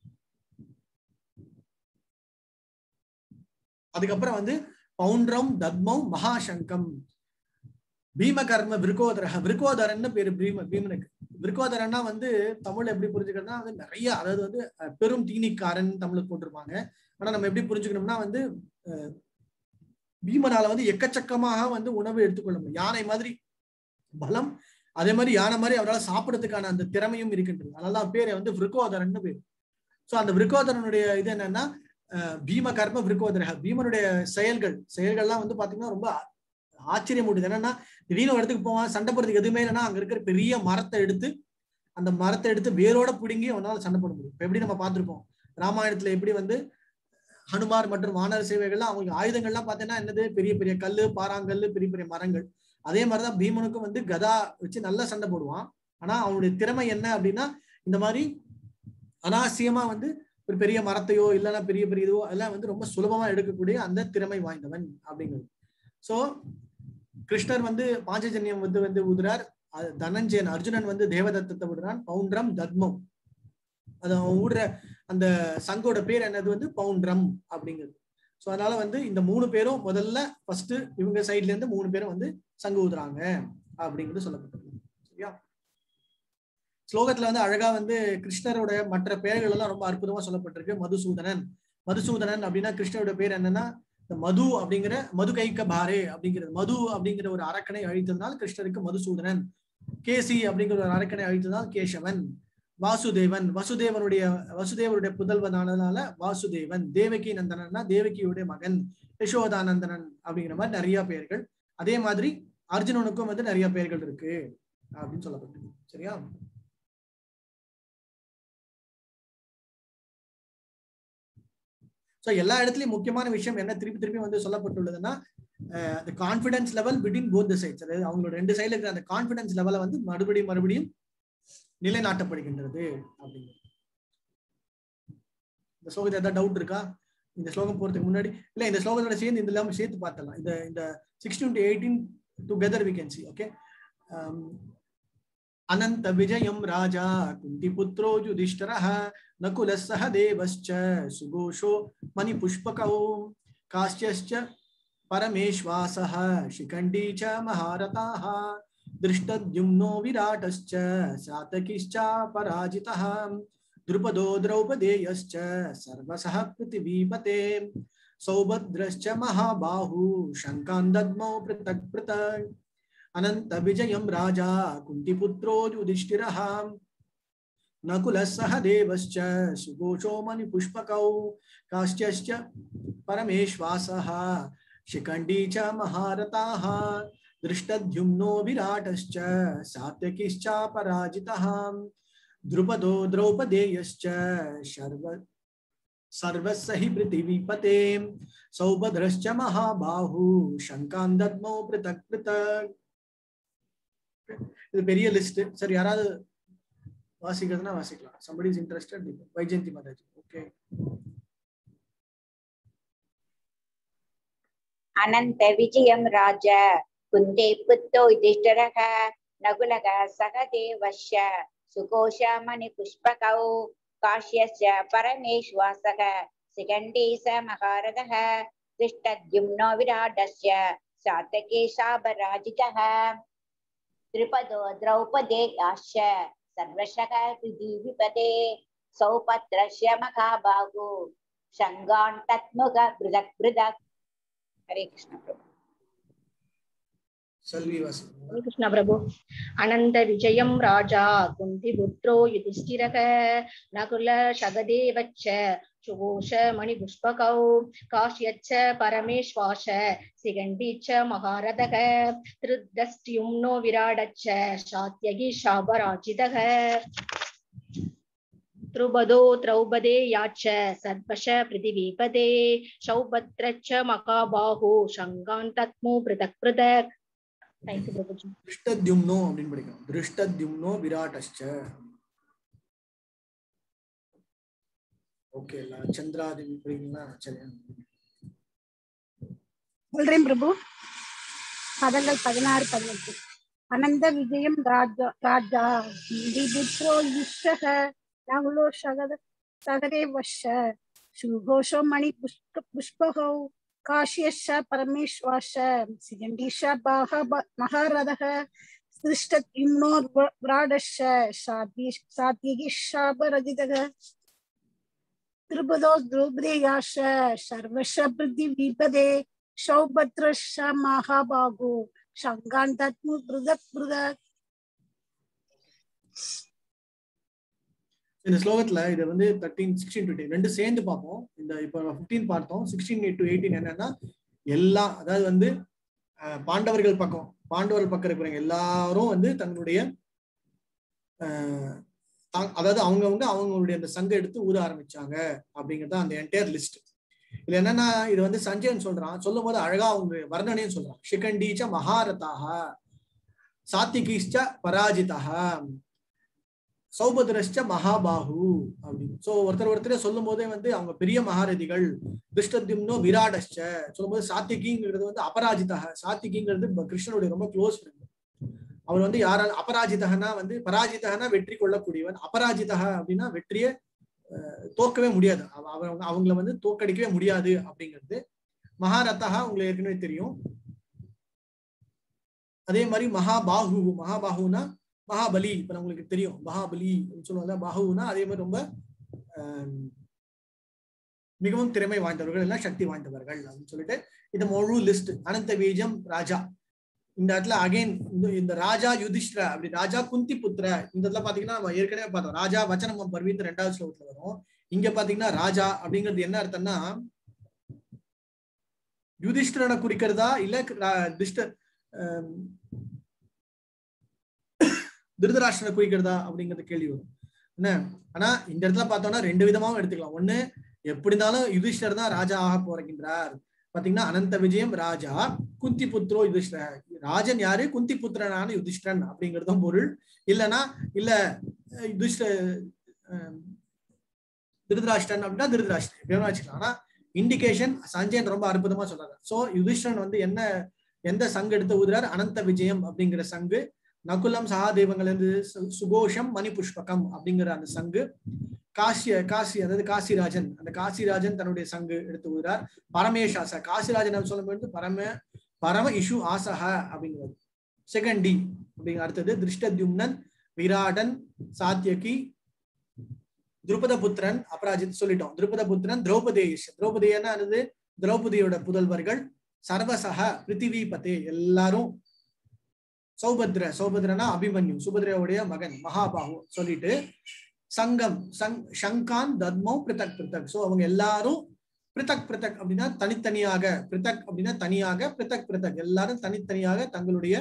அதுக்கப்புறம் வந்து பவுண்ட்ரம் தத்மம் மகாசங்கம் பீமகர்ம விருகோதர விருகோதரன்னு பேரு பீம பீமனுக்கு விருகோதரன்னா வந்து தமிழ் எப்படி புரிஞ்சுக்கிறதுனா வந்து நிறைய அதாவது வந்து பெரும் தீனிக்காரன் தமிழுக்கு போட்டிருப்பாங்க ஆனா நம்ம எப்படி புரிஞ்சுக்கணும்னா வந்து பீமனால வந்து எக்கச்சக்கமாக வந்து உணவு எடுத்துக்கொள்ள முடியும் யானை மாதிரி பலம் அதே மாதிரி யானை மாதிரி அவரால் சாப்பிடறதுக்கான அந்த திறமையும் இருக்கின்றது அதனால பேரை வந்து விருகோதரன் பேர் சோ அந்த விருகோதரனுடைய இது என்னன்னா பீம கர்ம விருகோதர பீமனுடைய செயல்கள் செயல்கள்லாம் வந்து பாத்தீங்கன்னா ரொம்ப ஆச்சரியம் மூட்டுது என்னன்னா திடீர்னு ஒரு இடத்துக்கு போவான் சண்டை போறதுக்கு எதுவுமே இல்லைன்னா அங்க இருக்கிற பெரிய மரத்தை எடுத்து அந்த மரத்தை எடுத்து வேரோட பிடுங்கி அவனால சண்டை போட முடியும் இப்ப எப்படி நம்ம பார்த்திருப்போம் ராமாயணத்துல எப்படி வந்து ஹனுமார் மற்றும் வானர சேவைகள்லாம் அவங்களுக்கு ஆயுதங்கள்லாம் பார்த்தீங்கன்னா என்னது பெரிய பெரிய கல்லு பாறாங்கல்லு பெரிய பெரிய மரங்கள் அதே மாதிரிதான் பீமனுக்கும் வந்து கதா வச்சு நல்லா சண்டை போடுவான் ஆனா அவனுடைய திறமை என்ன அப்படின்னா இந்த மாதிரி அனாவசியமா வந்து ஒரு பெரிய மரத்தையோ இல்லைன்னா பெரிய பெரிய இதுவோ எல்லாம் வந்து ரொம்ப சுலபமா எடுக்கக்கூடிய அந்த திறமை வாய்ந்தவன் அப்படிங்கிறது சோ கிருஷ்ணர் வந்து பாஞ்சஜன்யம் வந்து வந்து ஊதுறார் தனஞ்சயன் அர்ஜுனன் வந்து தேவதத்தத்தை விடுறான் பவுண்ட்ரம் தத்மம் அது அவன் ஊடுற அந்த சங்கோட பேர் என்னது வந்து பவுண்ட்ரம் அப்படிங்கிறது ஸோ அதனால வந்து இந்த மூணு பேரும் முதல்ல ஃபர்ஸ்ட் இவங்க சைட்ல இருந்து மூணு பேரும் வந்து சங்கு ஊதுறாங்க அப்படிங்கிறது சொல்லப்பட்டது சரியா ஸ்லோகத்துல வந்து அழகா வந்து கிருஷ்ணரோட மற்ற பெயர்கள் எல்லாம் ரொம்ப அற்புதமா சொல்லப்பட்டிருக்கு மதுசூதனன் மதுசூதனன் அப்படின்னா கிருஷ்ணரோட பேர் என்னன்னா இந்த மது அப்படிங்கிற மது கைக்க பாரே அப்படிங்கிறது மது அப்படிங்கிற ஒரு அரக்கனை அழித்ததுனால் கிருஷ்ணருக்கு மதுசூதனன் கேசி அப்படிங்கிற ஒரு அரக்கனை அழித்ததால் கேசவன் வாசுதேவன் வசுதேவனுடைய வசுதேவருடைய புதல்வனானதுனால வாசுதேவன் தேவகி நந்தனன்னா தேவகியுடைய மகன் யசோதானந்தனன் அப்படிங்கிற மாதிரி நிறைய பெயர்கள் அதே மாதிரி அர்ஜுனனுக்கும் வந்து நிறைய பெயர்கள் இருக்கு அப்படின்னு சொல்லப்பட்டிருக்கு சரியா ஸோ எல்லா இடத்துலயும் முக்கியமான விஷயம் என்ன திருப்பி திருப்பி வந்து சொல்லப்பட்டுள்ளதுன்னா அந்த confidence level between both the sides அதாவது அவங்களோட ரெண்டு சைடுல இருக்கிற அந்த கான்பிடன்ஸ் லெவலை வந்து மறுபடியும் மறுபடியும் நிலைநாட்டப்படுகின்றது அப்படிங்கிறது இந்த ஸ்லோகத்தை ஏதாவது டவுட் இருக்கா இந்த ஸ்லோகம் போறதுக்கு முன்னாடி இல்ல இந்த ஸ்லோகத்தோட சேர்ந்து இந்த இல்லாம சேர்த்து பார்த்தலாம் இந்த இந்த sixteen to eighteen together we can see okay um, अनंत विजयं राजा कुन्तिपुत्रो युधिष्ठिरः नकुलः सह देवश्च सुघोषो मणिपुष्पकौ काश्यश्च परमेश्वासः शिखण्डी च महारथाः दृष्टद्युम्नो विराटश्च सातकिश्च पराजितः द्रुपदो द्रौपदेयश्च सर्वसः पृथिवीपते सौभद्रश्च महाबाहु शङ्कान् दद्मौ पृथक् पृथक् अनंत विजयं राजा कुन्तिपुत्रो युधिष्ठिरः नकुलः सह देवश्च सुघोषो मणिपुष्पकौ काश्यश्च परमेश्वासः शिखण्डी च महारथाः दृष्टद्युम्नो विराटश्च सात्यकिश्च पराजितः द्रुपदो द्रौपदेयश्च शर्व सर्वस्य हि पृथिवीपते सौभद्रश्च महाबाहु शङ्कान् दद्मौ पृथक् पृथक् இது பெரிய லிஸ்ட் சரி யாராவது வாசிக்கிறதுனா வாசிக்கலாம் somebody is interested Vyjayanthi Mataji okay अनन्त विजयं राज कुन्दे पुत्रो युधिष्ठिरः नकुलः सह देवश्च सुकोशमणिपुष्पकौ काश्यश्च परमेश्वासः शिखण्डी स महारथः दृष्टद्युम्नो विराटस्य सातके शापराजितः त्रिपदो द्रौपदेयाश्च सर्वशः विधिपते सौपत्रस्य महाबाहु शङ्गान् तत्मुख पृथक् पृथक् हरे कृष्ण प्रभु செல்வி வாசி हरे कृष्ण प्रभु अनन्त विजयं राजा कुन्तिपुत्रो युधिष्ठिरः नकुल शगदेवच्च सुघोष मणिपुष्पकौ काश्यच्च परमेश्वास सिगण्डी च महारथः त्रिदष्ट्युम्नो विराडच्च शात्यगि शापराजितः त्रुपदो द्रौपदेयाच्च सर्वश पृथिवीपदे सौभद्रच्च महाबाहु शङ्गान् तत्मु पृथक् पृथक् Thank you, Prabhuji. திருஷ்டத்யும்னோ அப்படின்னு படிக்கணும் திருஷ்டத்யும்னோ விராட்டஷ்ச ஓகே சந்திராதி படிக்கீங்களா சரி சொல்றேன் பிரபு பதங்கள் பதினாறு பதினெட்டு அனந்த விஜயம் ராஜா ராஜா புத்ரோ யுஷக நகுலோ சகத சகதே வஷ சுகோஷோ மணி புஷ்ப புஷ்பகோ காஷ்யஷ பரமேஸ்வாஷ சிகண்டீஷ பாக மகாரதக திருஷ்டத்யும்னோ விராடஷ சாத்ய சாத்யகிஷாபரஜிதக திருபதோ திரௌபதேயாஷ சர்வஷ பிருத்திவிபதே சௌபத்ரஷ மகாபாகு சங்கான் தத்மு பிருதக் பிருதக் இந்த ஸ்லோகத்துல இது வந்து தேர்ட்டீன் சிக்ஸ்டீன் டு ரெண்டு சேர்ந்து பார்ப்போம் இந்த இப்போ ஃபிஃப்டீன் பார்த்தோம் சிக்ஸ்டீன் டு எயிட்டீன் என்னன்னா எல்லா அதாவது வந்து அஹ், பாண்டவர்கள் பக்கம் பாண்டவர்கள் பக்கம் இருக்கிறவங்க எல்லாரும் வந்து தங்களுடைய அஹ், தா- அதாவது அவங்கவங்க அவங்களுடைய அந்த சங்கம் எடுத்து ஊத ஆரம்பிச்சாங்க அப்படிங்கிறது தான் அந்த என்டையர் லிஸ்ட் இதுல என்னன்னா இது வந்து சஞ்சயன் சொல்றான் சொல்லும் போது அழகா அவங்க வர்ணனையும் சொல்றான் ஷிகண்டீச்ச மகாரதாக சாத்திகீஷ்ட பராஜிதா சௌபத்ரஷ்ட மகாபாகு அப்படின்னு சோ ஒருத்தர் ஒருத்தரே சொல்லும் போதே வந்து அவங்க பெரிய மகாரதிகள் திருஷ்டத்யும்னோ விராடஷ்ட சொல்லும் போது சாத்திகிங்கிறது வந்து அபராஜிதா சாத்திகிங்கிறது ப- கிருஷ்ணனுடைய ரொம்ப க்ளோஸ் ஃப்ரெண்ட் அவர் வந்து யாரால் அபராஜிதகனா வந்து பராஜிதகனா வெற்றி கொள்ளக்கூடியவன் அபராஜிதா அப்படின்னா வெற்றியை அஹ், தோற்கவே முடியாது அவ- அவங்க அவங்கள வந்து தோக்கடிக்கவே முடியாது அப்படிங்கிறது மகாரதா உங்களுக்கு ஏற்கனவே தெரியும் அதே மாதிரி மகாபாகு மகாபாகுனா மகாபலி இப்ப உங்களுக்கு தெரியும் மகாபலி அப்படின்னு சொல்லுவாங்க பாகுனா அதே மாதிரி ரொம்ப ஆம், மிகவும் திறமை வாய்ந்தவர்கள் எல்லாம் சக்தி வாய்ந்தவர்கள் அப்படின்னு சொல்லிட்டு இது முழு லிஸ்ட் அனந்த வீஜம் ராஜா இந்த இடத்துல அகைன் இந்த ராஜா யுதிஷ்டிர அப்படி ராஜா குந்தி புத்திர இந்த இடத்துல பாத்தீங்கன்னா நம்ம ஏற்கனவே பார்த்தோம் ராஜா வச்சனம் பர்வீத் ரெண்டாவது ஸ்லோகத்துல வரும் இங்க பாத்தீங்கன்னா ராஜா அப்படிங்கிறது என்ன அர்த்தம்னா யுதிஷ்டிரனை குறிக்கிறதா இல்ல ரா- திஷ்ட ஆம், திருதராஷ்டிரனை குறிக்கிறதா அப்படிங்கறது கேள்வி வரும் என்ன ஆனா இந்த இடத்துல பார்த்தோம்னா ரெண்டு விதமாவும் எடுத்துக்கலாம் ஒண்ணு எப்படி இருந்தாலும் யுதிஷ்டர் தான் ராஜா ஆக போறகின்றார் பாத்தீங்கன்னா அனந்த விஜயம் ராஜா குந்தி புத்ரோ யுதிஷ்டர ராஜன் யாரு குந்தி புத்திரனான யுதிஷ்டன் அப்படிங்கறதும் பொருள் இல்லனா இல்ல அஹ், யுதிஷ்ட அஹ், திருதராஷ்டிரன் அப்படின்னா திருதராஷ்டிரன் எப்படி வேணா வச்சுக்கலாம் ஆனா இண்டிகேஷன் சஞ்சயன் ரொம்ப அற்புதமா சொல்றாரு சோ யுதிஷ்டன் வந்து என்ன எந்த சங்கு எடுத்து ஊதுறார் அனந்த விஜயம் அப்படிங்கிற சங்கு நகுலம் சகாதேவங்கள் இருந்து சு- சுகோஷம் மணி புஷ்பகம் அப்படிங்கிற அந்த சங்கு காசிய காசி அதாவது காசிராஜன் அந்த காசிராஜன் தன்னுடைய சங்கு எடுத்து ஊதுறார் பரமேஷாச காசிராஜன் சொல்லும்போது பரம பரம இஷு ஆசக அப்படிங்கிறது செகண்ட் டி அப்படிங்கிற அடுத்தது திருஷ்டத்யும்னன் விராடன் சாத்தியகி துருபத புத்திரன் அபராஜித் சொல்லிட்டோம் துருபத புத்திரன் திரௌபதேஷ் திரௌபதியான என்னது திரௌபதியோட புதல்வர்கள் சர்வசக பிருத்திவி பதே எல்லாரும் சௌபத்ர சௌபத்ரனா அபிமன்யு சுபத்ரையோடைய மகன் மகாபாகு சொல்லிட்டு சங்கம் சங் சங்கான் தத்மோ பிரிதக் பிரிதக் சோ அவங்க எல்லாரும் பிரிதக் பிரிதக் அப்படின்னா தனித்தனியாக பிரிதக் அப்படின்னா தனியாக பிரிதக் பிரிதக் எல்லாரும் தனித்தனியாக தங்களுடைய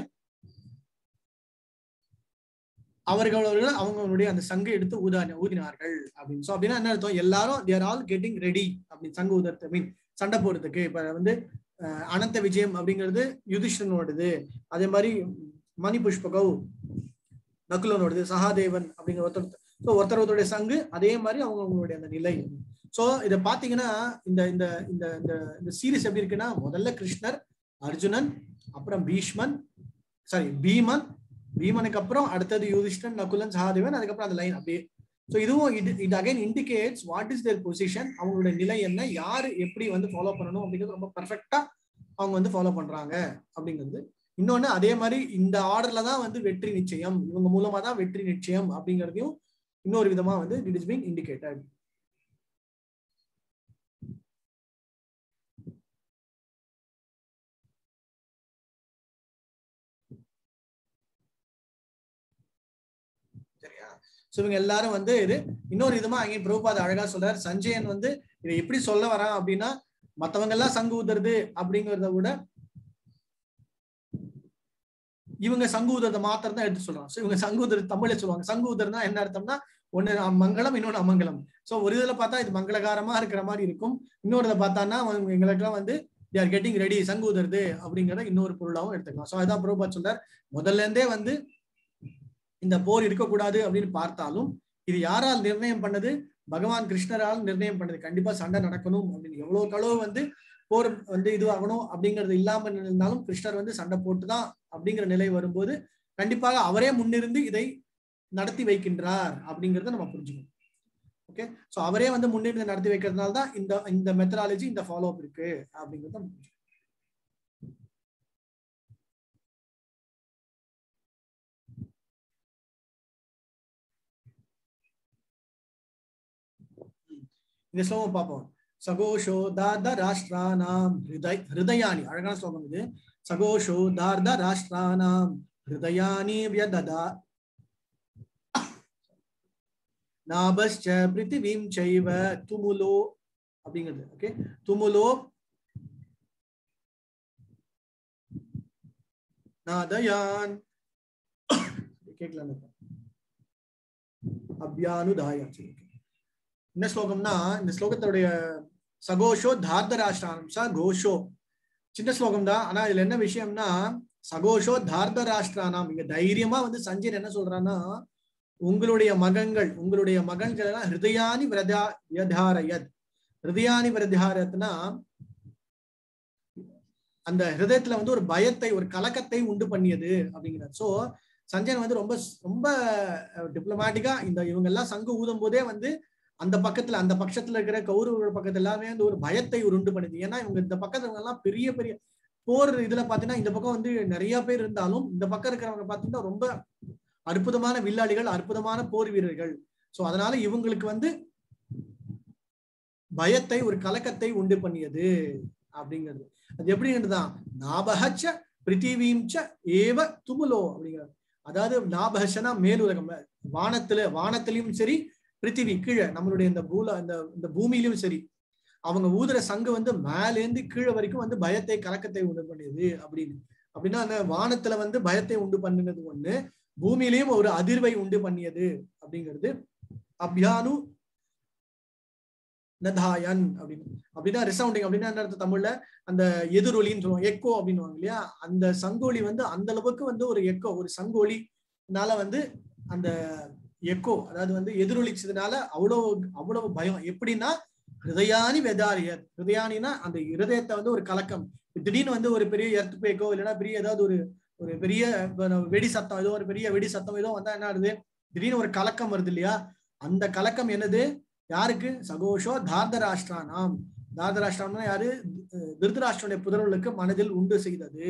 அவர்களவர்கள் அவங்களுடைய அந்த சங்கை எடுத்து ஊதா ஊதினார்கள் அப்படின்னு சோ அப்படின்னா என்ன அர்த்தம் எல்லாரும் தேர் ஆல் கெட்டிங் ரெடி அப்படின்னு சங்க ஊதத்தை மீன் சண்டை போடுறதுக்கு இப்ப வந்து அஹ், அனந்த விஜயம் அப்படிங்கிறது யுதிஷ்டனோடது அதே மாதிரி மணி புஷ்பகவ் நகுலனோடது சகாதேவன் அப்படிங்கிற ஒருத்தர் ஸோ ஒருத்தர் ஒருத்தருடைய சங்கு அதே மாதிரி அவங்க அவங்களுடைய அந்த நிலை ஸோ இதை பார்த்தீங்கன்னா இந்த இந்த இந்த இந்த இந்த சீரிஸ் எப்படி இருக்குன்னா முதல்ல கிருஷ்ணர் அர்ஜுனன் அப்புறம் பீஷ்மன் சாரி பீமன் பீமனுக்கு அப்புறம் அடுத்தது யுதிஷ்டன் நகுலன் சகாதேவன் அதுக்கப்புறம் அந்த லைன் அப்படியே ஸோ இதுவும் இது இது again indicates what is their position அவங்களுடைய நிலை என்ன யாரு எப்படி வந்து ஃபாலோ பண்ணணும் அப்படிங்கிறது ரொம்ப பர்ஃபெக்டா அவங்க வந்து ஃபாலோ பண்றாங்க அப்படிங்கிறது இன்னொன்னு அதே மாதிரி இந்த ஆர்டர்ல தான் வந்து வெற்றி நிச்சயம் இவங்க மூலமா தான் வெற்றி நிச்சயம் அப்படிங்கிறதையும் இன்னொரு விதமா வந்து இட் இஸ் பீங் இண்டிகேட்டட் சரியா சோ இவங்க எல்லாரும் வந்து இது இன்னொரு விதமா அங்கே பிரபுபாத் அழகா சொல்றாரு சஞ்சயன் வந்து இதை எப்படி சொல்ல வரான் அப்படின்னா மத்தவங்க எல்லாம் சங்கு ஊதுறது அப்படிங்கறத விட இவங்க சங்கு ஊதுறத மாத்திரம் தான் எடுத்து சொல்றாங்க சோ இவங்க சங்கு ஊதுறது தமிழ்ல சொல்லுவாங்க சங்கு ஊதுறதுனா என்ன அர்த்தம்னா ஒண்ணு மங்களம் இன்னொன்னு அமங்கலம் சோ ஒரு இதுல பார்த்தா இது மங்களகரமா இருக்கிற மாதிரி இருக்கும் இன்னொரு இதை பார்த்தான்னா அவங்க எங்களுக்கெல்லாம் வந்து they are கெட்டிங் ரெடி சங்கு ஊதுறது அப்படிங்கறத இன்னொரு பொருளாவும் எடுத்துக்கலாம் சோ அதான் பிரபுபாத் சொல்றார் முதல்ல இருந்தே வந்து இந்த போர் இருக்கக்கூடாது அப்படின்னு பார்த்தாலும் இது யாரால் நிர்ணயம் பண்ணது பகவான் கிருஷ்ணரால் நிர்ணயம் பண்ணது கண்டிப்பா சண்டை நடக்கணும் அப்படின்னு எவ்வளவு களவு வந்து போர் வந்து இதுவாகணும் அப்படிங்கிறது இல்லாம இருந்தாலும் கிருஷ்ணர் வந்து சண்டை போட்டுதான் அப்படிங்கிற நிலை வரும்போது கண்டிப்பாக அவரே முன்னிருந்து இதை நடத்தி வைக்கின்றார் அப்படிங்கறத நம்ம புரிஞ்சுக்கணும் ஓகே சோ அவரே வந்து முன்னிருந்து நடத்தி வைக்கிறதுனால தான் இந்த இந்த மெத்தடாலஜி இந்த ஃபாலோ அப் இருக்கு அப்படிங்கறத நம்ம புரிஞ்சுக்கணும். இந்த ஸ்லோகம் பார்ப்போம் சகோஷோ தார்த ராஷ்டிரானாம் ஹிருதய ஹிருதயானி அழகான ஸ்லோகம் இது சகோஷோ தார்த ராஷ்டிரானாம் ஹிருதயானி வியததா நாபஸ்ச பிருத்திவீம் சைவ துமுலோ அப்படிங்கிறது ஓகே துமுலோ நாதயான் கேட்கலாம் அபியானுதாயம் சரி okay. என்ன ஸ்லோகம்னா இந்த ஸ்லோகத்துடைய சகோஷோ தார்தராஷ்டிரானம் ச கோஷோ சின்ன ஸ்லோகம் தான் ஆனா இதுல என்ன விஷயம்னா சகோஷோ தார்தராஷ்டிரானாம் இங்க தைரியமா வந்து சஞ்சயன் என்ன சொல்றான்னா உங்களுடைய மகன்கள் உங்களுடைய மகன்கள் எல்லாம் ஹிருதயானி விரதா வியதாரயத் ஹிருதயானி விரதாரத்னா அந்த ஹிருதயத்துல வந்து ஒரு பயத்தை ஒரு கலக்கத்தை உண்டு பண்ணியது அப்படிங்கிறார் சோ சஞ்சயன் வந்து ரொம்ப ரொம்ப டிப்ளமேட்டிக்கா இந்த இவங்க எல்லாம் சங்கு ஊதும் போதே வந்து அந்த பக்கத்துல அந்த பட்சத்துல இருக்கிற கௌரவர்களோட பக்கத்துல எல்லாமே வந்து ஒரு பயத்தை ஒரு உண்டு பண்ணுது ஏன்னா இவங்க இந்த பக்கத்துல எல்லாம் பெரிய பெரிய போர் இதுல பாத்தீங்கன்னா இந்த பக்கம் வந்து நிறைய பேர் இருந்தாலும் இந்த பக்கம் இருக்கிறவங்க பாத்தீங்கன்னா ரொம்ப அற்புதமான வில்லாளிகள் அற்புதமான போர் வீரர்கள் சோ அதனால இவங்களுக்கு வந்து பயத்தை ஒரு கலக்கத்தை உண்டு பண்ணியது அப்படிங்கிறது அது எப்படிங்கிறதுதான் நாபகச்ச பிரித்திவீம்ச ஏவ துமுலோ அப்படிங்கிறது அதாவது நாபகச்சனா மேலுலகம் வானத்துல வானத்திலயும் சரி பிருத்திவி கீழே நம்மளுடைய இந்த பூல இந்த இந்த பூமியிலும் சரி அவங்க ஊதுற சங்கு வந்து மேலேந்து கீழே வரைக்கும் வந்து பயத்தை கலக்கத்தை உண்டு பண்ணியது அப்படின்னு அப்படின்னா அந்த வானத்துல வந்து பயத்தை உண்டு பண்ணினது ஒண்ணு பூமியிலையும் ஒரு அதிர்வை உண்டு பண்ணியது அப்படிங்கிறது அபியானு நதாயன் அப்படின்னு அப்படின்னா ரிசவுண்டிங் அப்படின்னா என்ன அர்த்தம் தமிழ்ல அந்த எதிரொலின்னு சொல்லுவாங்க எக்கோ அப்படின்னுவாங்க இல்லையா அந்த சங்கோலி வந்து அந்த அளவுக்கு வந்து ஒரு எக்கோ ஒரு சங்கோலினால வந்து அந்த எக்கோ அதாவது வந்து எதிரொலிச்சதுனால அவ்வளவு அவ்வளவு பயம் எப்படின்னா ஹிருதயானி வெதாரியத் ஹிருதயானினா அந்த இருதயத்தை வந்து ஒரு கலக்கம் திடீர்னு வந்து ஒரு பெரிய எர்த்பேக்கோ இல்லைன்னா பெரிய ஏதாவது ஒரு ஒரு பெரிய இப்ப நம்ம வெடி சத்தம் ஏதோ ஒரு பெரிய வெடி சத்தம் ஏதோ வந்தா என்ன ஆகுது திடீர்னு ஒரு கலக்கம் வருது இல்லையா அந்த கலக்கம் என்னது யாருக்கு சகோஷோ தார்தராஷ்டிரானாம் தார்தராஷ்டிராம்னா யாரு அஹ் திருதராஷ்டிரனுடைய புதர்களுக்கு மனதில் உண்டு செய்தது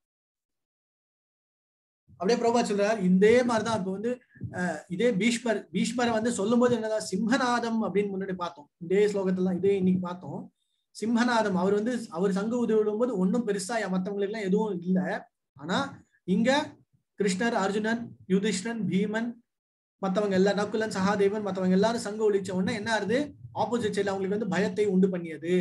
அப்படியே பிரபா சொல்றார் இதே மாதிரிதான் இப்ப வந்து அஹ், இதே பீஷ்மர் பீஷ்மரை வந்து சொல்லும்போது என்னதான் சிம்மநாதம் அப்படின்னு முன்னாடி பார்த்தோம் இதே ஸ்லோகத்துல இதே இன்னைக்கு பார்த்தோம் சிம்மநாதம் அவர் வந்து அவர் சங்கு உதவிடும் போது ஒன்றும் பெருசா மத்தவங்களுக்கு எல்லாம் எதுவும் இல்லை ஆனா இங்க கிருஷ்ணர் அர்ஜுனன் யுதிஷ்ணன் பீமன் மத்தவங்க எல்லா நக்குலன் சகாதேவன் மத்தவங்க எல்லாரும் சங்கு ஒழிச்ச உடனே என்ன ஆகுது ஆப்போசிட் சைடுல அவங்களுக்கு வந்து பயத்தை உண்டு பண்ணியது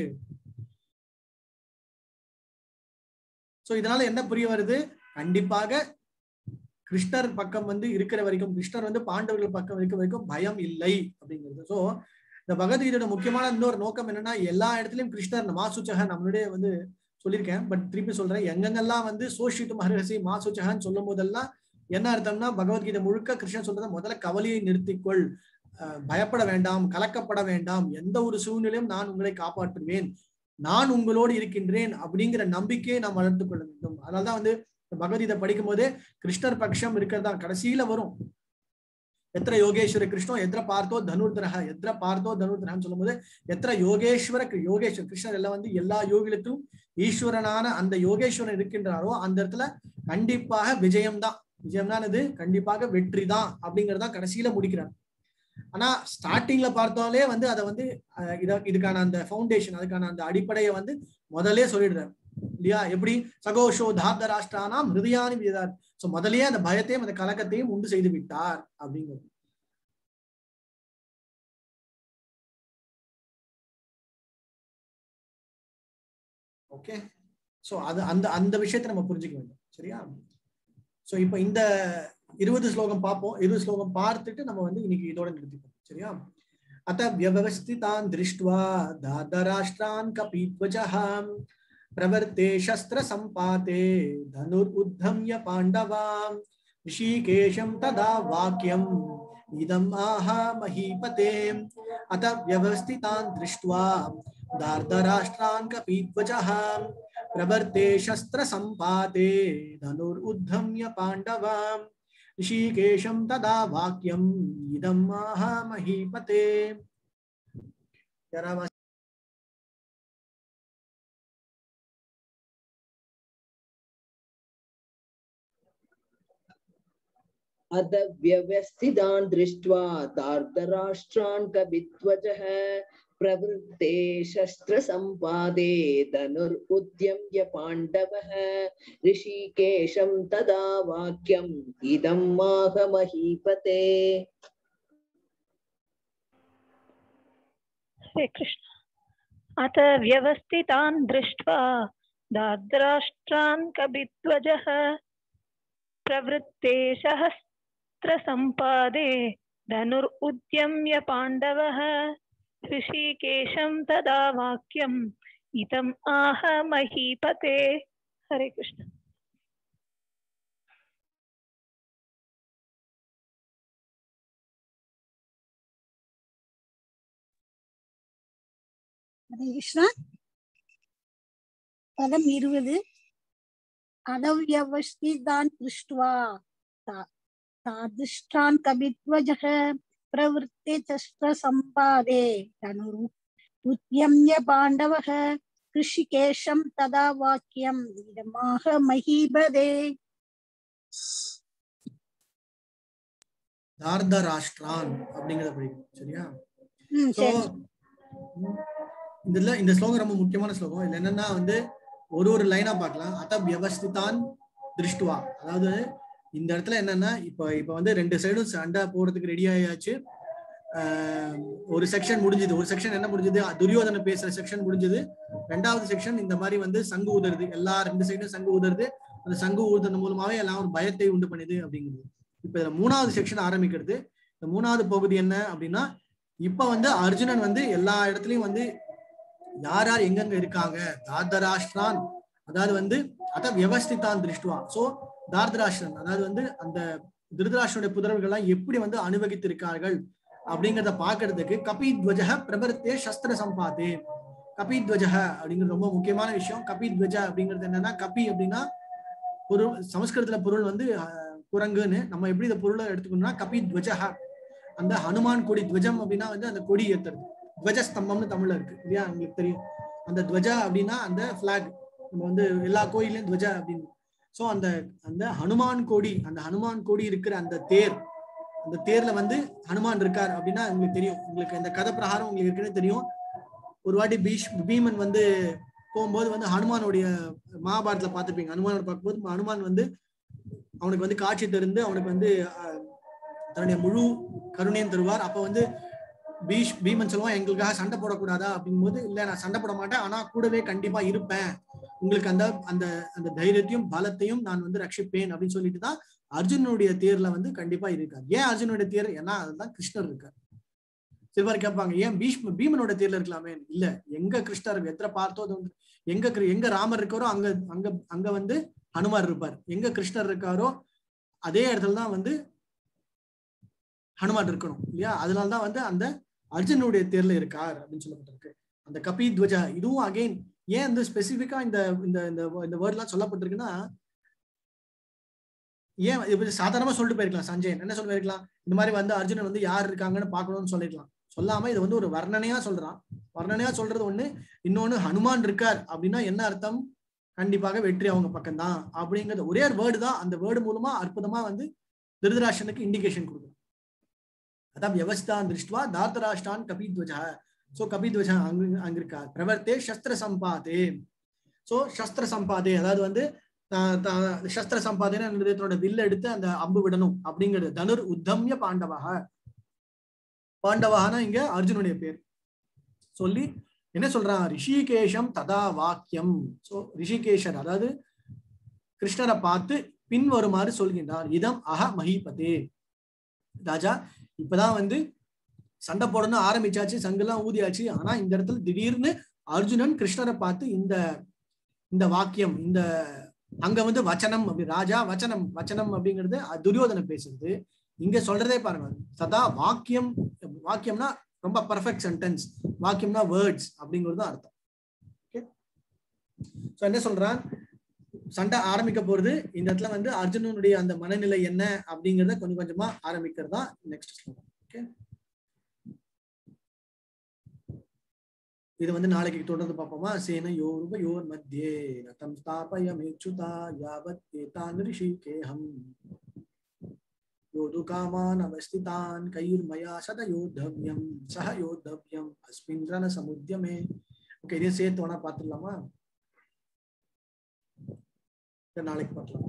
சோ இதனால என்ன புரிய வருது கண்டிப்பாக கிருஷ்ணர் பக்கம் வந்து இருக்கிற வரைக்கும் கிருஷ்ணர் வந்து பாண்டவர்கள் பக்கம் இருக்க வரைக்கும் பயம் இல்லை அப்படிங்கிறது சோ இந்த பகவத்கீதையோட முக்கியமான இன்னொரு நோக்கம் என்னன்னா எல்லா இடத்துலயும் கிருஷ்ணர் மாசுச்சக நம்மளுடைய வந்து சொல்லியிருக்கேன் பட் திருப்பி சொல்றேன் எங்கெங்கெல்லாம் வந்து சோஷிட்டு மகர்ஷி மாசுச்சகன்னு சொல்லும் போதெல்லாம் என்ன அர்த்தம்னா பகவத்கீதை முழுக்க கிருஷ்ணன் சொல்றத முதல்ல கவலையை நிறுத்திக்கொள் அஹ் பயப்பட வேண்டாம் கலக்கப்பட வேண்டாம் எந்த ஒரு சூழ்நிலையும் நான் உங்களை காப்பாற்றுவேன் நான் உங்களோடு இருக்கின்றேன் அப்படிங்கிற நம்பிக்கையை நாம் வளர்த்துக் கொள்ள வேண்டும் அதனாலதான் வந்து இந்த பகவத்கீதை படிக்கும் போதே கிருஷ்ணர் பட்சம் இருக்கிறதா கடைசியில வரும் எத்திர யோகேஸ்வர கிருஷ்ணோ எத்திர பார்த்தோ தனுர்தரக எத்திர பார்த்தோ தனுர்தரகன்னு சொல்லும்போது எத்திர யோகேஸ்வர கி- யோகேஸ்வர் கிருஷ்ணர் எல்லாம் வந்து எல்லா யோகிகளுக்கும் ஈஸ்வரனான அந்த யோகேஸ்வரன் இருக்கின்றாரோ அந்த இடத்துல கண்டிப்பாக விஜயம் தான் விஜயம்னானது கண்டிப்பாக வெற்றி தான் அப்படிங்கறதா கடைசியில முடிக்கிறார் ஆனா ஸ்டார்டிங்ல பார்த்தாலே வந்து அதை வந்து அஹ், இத இதுக்கான அந்த ஃபவுண்டேஷன் அதுக்கான அந்த அடிப்படையை வந்து முதல்லே சொல்லிடுறாரு இல்லையா எப்படி சகோஷோ தார்த ராஷ்டிரானாம் ஹிருதயானி விதார் சோ முதல்லயே அந்த பயத்தையும் அந்த கலக்கத்தையும் உண்டு செய்து விட்டார் அப்படிங்கிறது ஓகே சோ அது அந்த அந்த விஷயத்தை நம்ம புரிஞ்சுக்க வேண்டும் சரியா சோ இப்போ இந்த இருபது ஸ்லோகம் பார்ப்போம் இருபது ஸ்லோகம் பார்த்துட்டு நம்ம வந்து இன்னைக்கு இதோட நிறுத்திப்போம் சரியா அத்த வியவஸ்திதான் திருஷ்டுவா தாதராஷ்டிரான் கபீத்வஜः प्रवर्ते शस्त्रसम्पाते धनुरुद्धम्य पाण्डवाम् ऋषिकेशं तदा वाक्यम् इदम् आह महीपते अत व्यवस्थितान् दृष्ट्वा दार्धराष्ट्रान् कपीध्वजः प्रवर्ते शस्त्रसम्पाते धनुरुद्धम्य पाण्डवाम् ऋषिकेशं तदा वाक्यम् इदम् आह महीपते जरा अध व्यवस्थितान् दृष्ट्वा दार्धराष्ट्रान् कविध्वजः प्रवृत्ते शस्त्रसम्पादे धनुरुद्यम्य पाण्डवः ऋषिकेशं तदा वाक्यम् इदं माहमहीपते हरे कृष्ण अथ व्यवस्थितान् दृष्ट्वा दार्द्राष्ट्रान् कविध्वजः प्रवृत्ते सहस्रसम्पादे धनुरुद्यम्य पाण्डवः ऋषिकेशं तदा वाक्यम् इदम् आह महीपते हरे कृष्ण ஹரே கிருஷ்ணா பதம் இருபது அதவ்யவஸ்திதான் திருஷ்டுவா தா- தாதிஷ்டான் கபித்வஜः பிரவृत्ते சஸ்திர சம்பாதே தனுரு உத்யம்ய பாண்டவः கிருஷிகேஷம் ததா வாக்கியம் இதமாக மகீபதே தார்த ராஷ்டிரான் அப்படிங்கறத படிக்கணும் சரியா ம் So, சரி ம், இதுல இந்த ஸ்லோகம் ரொம்ப முக்கியமான ஸ்லோகம் இதுல என்னன்னா வந்து ஒரு ஒரு லைனா பார்க்கலாம் அத வியவஸ்திதான் திருஷ்டுவா அதாவது இந்த இடத்துல என்னன்னா இப்ப இப்ப வந்து ரெண்டு சைடும் சண்டை போறதுக்கு ரெடி ஆயாச்சு ஆஹ் ஒரு செக்ஷன் முடிஞ்சது ஒரு செக்ஷன் என்ன முடிஞ்சது துரியோதன பேசுற செக்ஷன் முடிஞ்சது ரெண்டாவது செக்ஷன் இந்த மாதிரி வந்து சங்கு ஊதுறது எல்லா ரெண்டு சைடும் சங்கு ஊதுறது அந்த சங்கு ஊதுறது மூலமாவே எல்லாம் ஒரு பயத்தை உண்டு பண்ணுது அப்படிங்கிறது இப்ப இதுல மூணாவது செக்ஷன் ஆரம்பிக்கிறது இந்த மூணாவது பகுதி என்ன அப்படின்னா இப்ப வந்து அர்ஜுனன் வந்து எல்லா இடத்துலயும் வந்து யார் யார் எங்கெங்க இருக்காங்க தார்தராஷ்டிரான் அதாவது வந்து அத வியவஸ்திதான் திருஷ்டுவா சோ தார்தராஷ்டிரன் அதாவது வந்து அந்த திருதராஷ்டனுடைய புதல்வர்கள் எல்லாம் எப்படி வந்து அனுபவித்து இருக்கார்கள் அப்படிங்கறத பாக்குறதுக்கு கபித்வஜக பிரபர்த்தே சஸ்திர சம்பாதே கபித்வஜக அப்படிங்கிறது ரொம்ப முக்கியமான விஷயம் கபித்வஜ அப்படிங்கிறது என்னன்னா கபி அப்படின்னா பொருள் சமஸ்கிருதத்துல பொருள் வந்து அஹ், குரங்குன்னு நம்ம எப்படி இந்த பொருளை எடுத்துக்கணும்னா கபித்வஜக அந்த ஹனுமான் கொடி துவஜம் அப்படின்னா வந்து அந்த கொடி ஏத்துறது துவஜஸ்தம்பம்னு தமிழ்ல இருக்கு இல்லையா உங்களுக்கு தெரியும் அந்த துவஜா அப்படின்னா அந்த பிளாக் நம்ம வந்து எல்லா கோயிலையும் துவஜ அப்படின்னு சோ அந்த அந்த ஹனுமான் கொடி அந்த ஹனுமான் கொடி இருக்கிற அந்த தேர் அந்த தேர்ல வந்து ஹனுமான் இருக்கார் அப்படின்னா உங்களுக்கு தெரியும் உங்களுக்கு இந்த கதை பிரகாரம் உங்களுக்கு ஏற்கனவே தெரியும் ஒரு வாட்டி பீஷ் பீமன் வந்து போகும்போது வந்து ஹனுமானுடைய மகாபாரதத்துல பார்த்திருப்பீங்க ஹனுமானோட பார்க்கும்போது ஹனுமான் வந்து அவனுக்கு வந்து காட்சி தருந்து அவனுக்கு வந்து அஹ், தன்னுடைய முழு கருணையும் தருவார் அப்ப வந்து பீஷ் பீமன் சொல்லுவான் எங்களுக்காக சண்டை போடக்கூடாதா அப்படிங்கும்போது இல்ல நான் சண்டை போட மாட்டேன் ஆனா கூடவே கண்டிப்பா இருப்பேன் உங்களுக்கு அந்த அந்த அந்த தைரியத்தையும் பலத்தையும் நான் வந்து ரட்சிப்பேன் அப்படின்னு சொல்லிட்டு தான் அர்ஜுனுடைய தேர்ல வந்து கண்டிப்பா இருக்கார் ஏன் அர்ஜுனுடைய தேர் ஏன்னா அதுதான் கிருஷ்ணர் இருக்கார் சிலவர் கேட்பாங்க ஏன் பீஷ்ம பீமனோட தேர்ல இருக்கலாமே இல்ல எங்க கிருஷ்ணர் இருக்கு எத்தனை பார்த்தோ அது வந்து எங்க கிரு- எங்க ராமர் இருக்காரோ அங்க அங்க அங்க வந்து ஹனுமார் இருப்பார் எங்க கிருஷ்ணர் இருக்காரோ அதே இடத்துல தான் வந்து ஹனுமான் இருக்கணும் இல்லையா அதனாலதான் வந்து அந்த அர்ஜுனுடைய தேர்ல இருக்கார் அப்படின்னு சொல்லப்பட்டிருக்கு அந்த கபி துவஜா இதுவும் அகைன் ஏன் இந்த ஸ்பெசிபிக்கா இந்த இந்த இந்த இந்த வேர்ட்லாம் சொல்லப்பட்டிருக்குன்னா ஏன் இப்ப சாதாரணமா சொல்லிட்டு போயிருக்கலாம் சஞ்சயன் என்ன சொல்ல போயிருக்கலாம் இந்த மாதிரி வந்து அர்ஜுனன் வந்து யார் இருக்காங்கன்னு பார்க்கணும்னு சொல்லிருக்கலாம் சொல்லாம இது வந்து ஒரு வர்ணனையா சொல்றான் வர்ணனையா சொல்றது ஒண்ணு இன்னொன்னு ஹனுமான் இருக்கார் அப்படின்னா என்ன அர்த்தம் கண்டிப்பாக வெற்றி அவங்க பக்கம்தான் அப்படிங்கிறது ஒரே ஒரு வேர்டு தான் அந்த வேர்டு மூலமா அற்புதமா வந்து திருதராஷ்டனுக்கு இண்டிகேஷன் கொடுக்கும் அதான் வியவஸ்தான் திருஷ்டுவா தார்த்தராஷ்டான் கபித்வஜா சோ கபித்வஜா அங்கு அங்க இருக்கார் பிரவர்த்தே சஸ்திர சம்பாதே சோ சஸ்திர சம்பாதே அதாவது வந்து தா- தா- சஸ்திர சம்பாதனை தன்னோட வில்ல எடுத்து அந்த அம்பு விடணும் அப்படிங்கிறது தனுர் உத்தம்ய பாண்டவக பாண்டவகனா இங்க அர்ஜுனுடைய பேர் சொல்லி என்ன சொல்றான் ரிஷிகேஷம் ததா வாக்கியம் சோ ரிஷிகேஷர் அதாவது கிருஷ்ணரை பார்த்து பின்வருமாறு சொல்கின்றார் இதம் அஹ மஹிபதே ராஜா இப்பதான் வந்து சண்டை போடணும் ஆரம்பிச்சாச்சு சங்கெல்லாம் ஊதியாச்சு ஆனா இந்த இடத்துல திடீர்னு அர்ஜுனன் கிருஷ்ணரை பார்த்து இந்த இந்த வாக்கியம் இந்த அங்க வந்து வச்சனம் அப்படி ராஜா வச்சனம் வச்சனம் அப்படிங்கிறது அ- துரியோதனன் பேசுறது இங்க சொல்றதே பாருங்க சதா வாக்கியம் வாக்கியம்னா ரொம்ப பர்ஃபெக்ட் சென்டென்ஸ் வாக்கியம்னா வேர்ட்ஸ் அப்படிங்கிறது தான் அர்த்தம் ஓகே சோ என்ன சொல்றான் சண்டை ஆரம்பிக்க போறது இந்த இடத்துல வந்து அர்ஜுனனுடைய அந்த மனநிலை என்ன அப்படிங்கறத கொஞ்சம் கொஞ்சமா ஆரம்பிக்கிறது தான் நெக்ஸ்ட் ஸ்லோகம் ஓகே இது வந்து நாளைக்கு தொடர்ந்து பார்ப்போமா சேன யோர் யோர் மத்தியே ரதம் ஸ்தாபயமேச்சுதா யாவத் ஏதான் ரிஷிகேஹம் योद्धुकामान् अवस्थितान् कैर्मया सद योद्धव्यं सह योद्धव्यं अस्मिन् रणसमुद्यमे ஓகே இதையும் சேர்த்து வேணா பார்த்துடலாமா இல்ல நாளைக்கு பார்க்கலாம்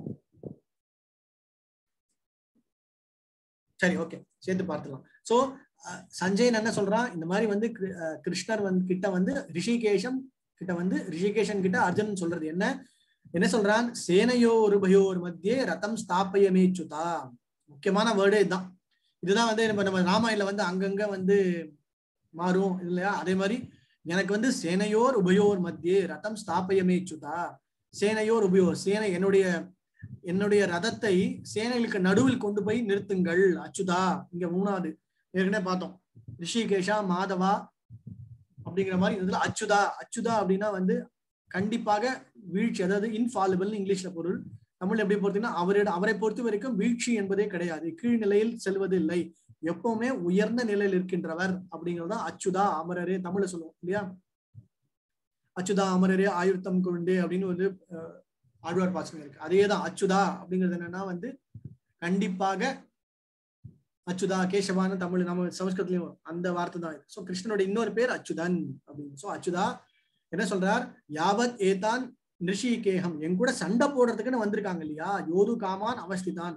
சரி ஓகே சேர்த்து பார்த்துலாம் சோ சஞ்சயன் என்ன சொல்றான் இந்த மாதிரி வந்து கிரு- அஹ், கிருஷ்ணர் வந்து கிட்ட வந்து ரிஷிகேஷம் கிட்ட வந்து ரிஷிகேஷன் கிட்ட அர்ஜுனன் சொல்றது என்ன என்ன சொல்றான் சேனையோர் உபயோர் மத்தியே ரதம் ஸ்தாபயமே சுதா முக்கியமான வேர்டே இதுதான் இதுதான் வந்து நம்ம நம்ம ராமாயணல வந்து அங்கங்க வந்து மாறும் இல்லையா அதே மாதிரி எனக்கு வந்து சேனையோர் உபயோர் மத்தியே ரதம் ஸ்தாபயமே சுதா சேனையோர் உபயோர் சேனை என்னுடைய என்னுடைய ரதத்தை சேனைகளுக்கு நடுவில் கொண்டு போய் நிறுத்துங்கள் அச்சுதா இங்க மூணாவது ஏற்கனவே பார்த்தோம் ரிஷிகேஷா மாதவா அப்படிங்கிற மாதிரி இதுல அச்சுதா அச்சுதா அப்படின்னா வந்து கண்டிப்பாக வீழ்ச்சி அதாவது இன்ஃபாலிபிள் இங்கிலீஷ்ல பொருள் தமிழ் எப்படி பொறுத்தீங்கன்னா அவரிட அவரை பொறுத்த வரைக்கும் வீழ்ச்சி என்பதே கிடையாது கீழ்நிலையில் செல்வது இல்லை எப்பவுமே உயர்ந்த நிலையில் இருக்கின்றவர் அப்படிங்கிறது தான் அச்சுதா அமரரே தமிழ்ல சொல்லுவோம் இல்லையா அச்சுதா அமரரே ஆயுர்த்தம் கொண்டு அப்படின்னு வந்து அஹ், ஆழ்வார் பாசனம் இருக்கு அதே தான் அச்சுதா அப்படிங்கிறது என்னன்னா வந்து கண்டிப்பாக அச்சுதா கேசவான தமிழ் நம்ம சமஸ்கிருதத்துலயும் வரும். அந்த வார்த்தை தான் இது ஸோ கிருஷ்ணனோட இன்னொரு பேர் அச்சுதன் அப்படின்னு ஸோ அச்சுதா என்ன சொல்றார் யாவத் ஏதான் நிருஷிகேகம் என் கூட சண்டை போடுறதுக்குன்னு வந்திருக்காங்க இல்லையா யோது காமான் அவஸ்திதான்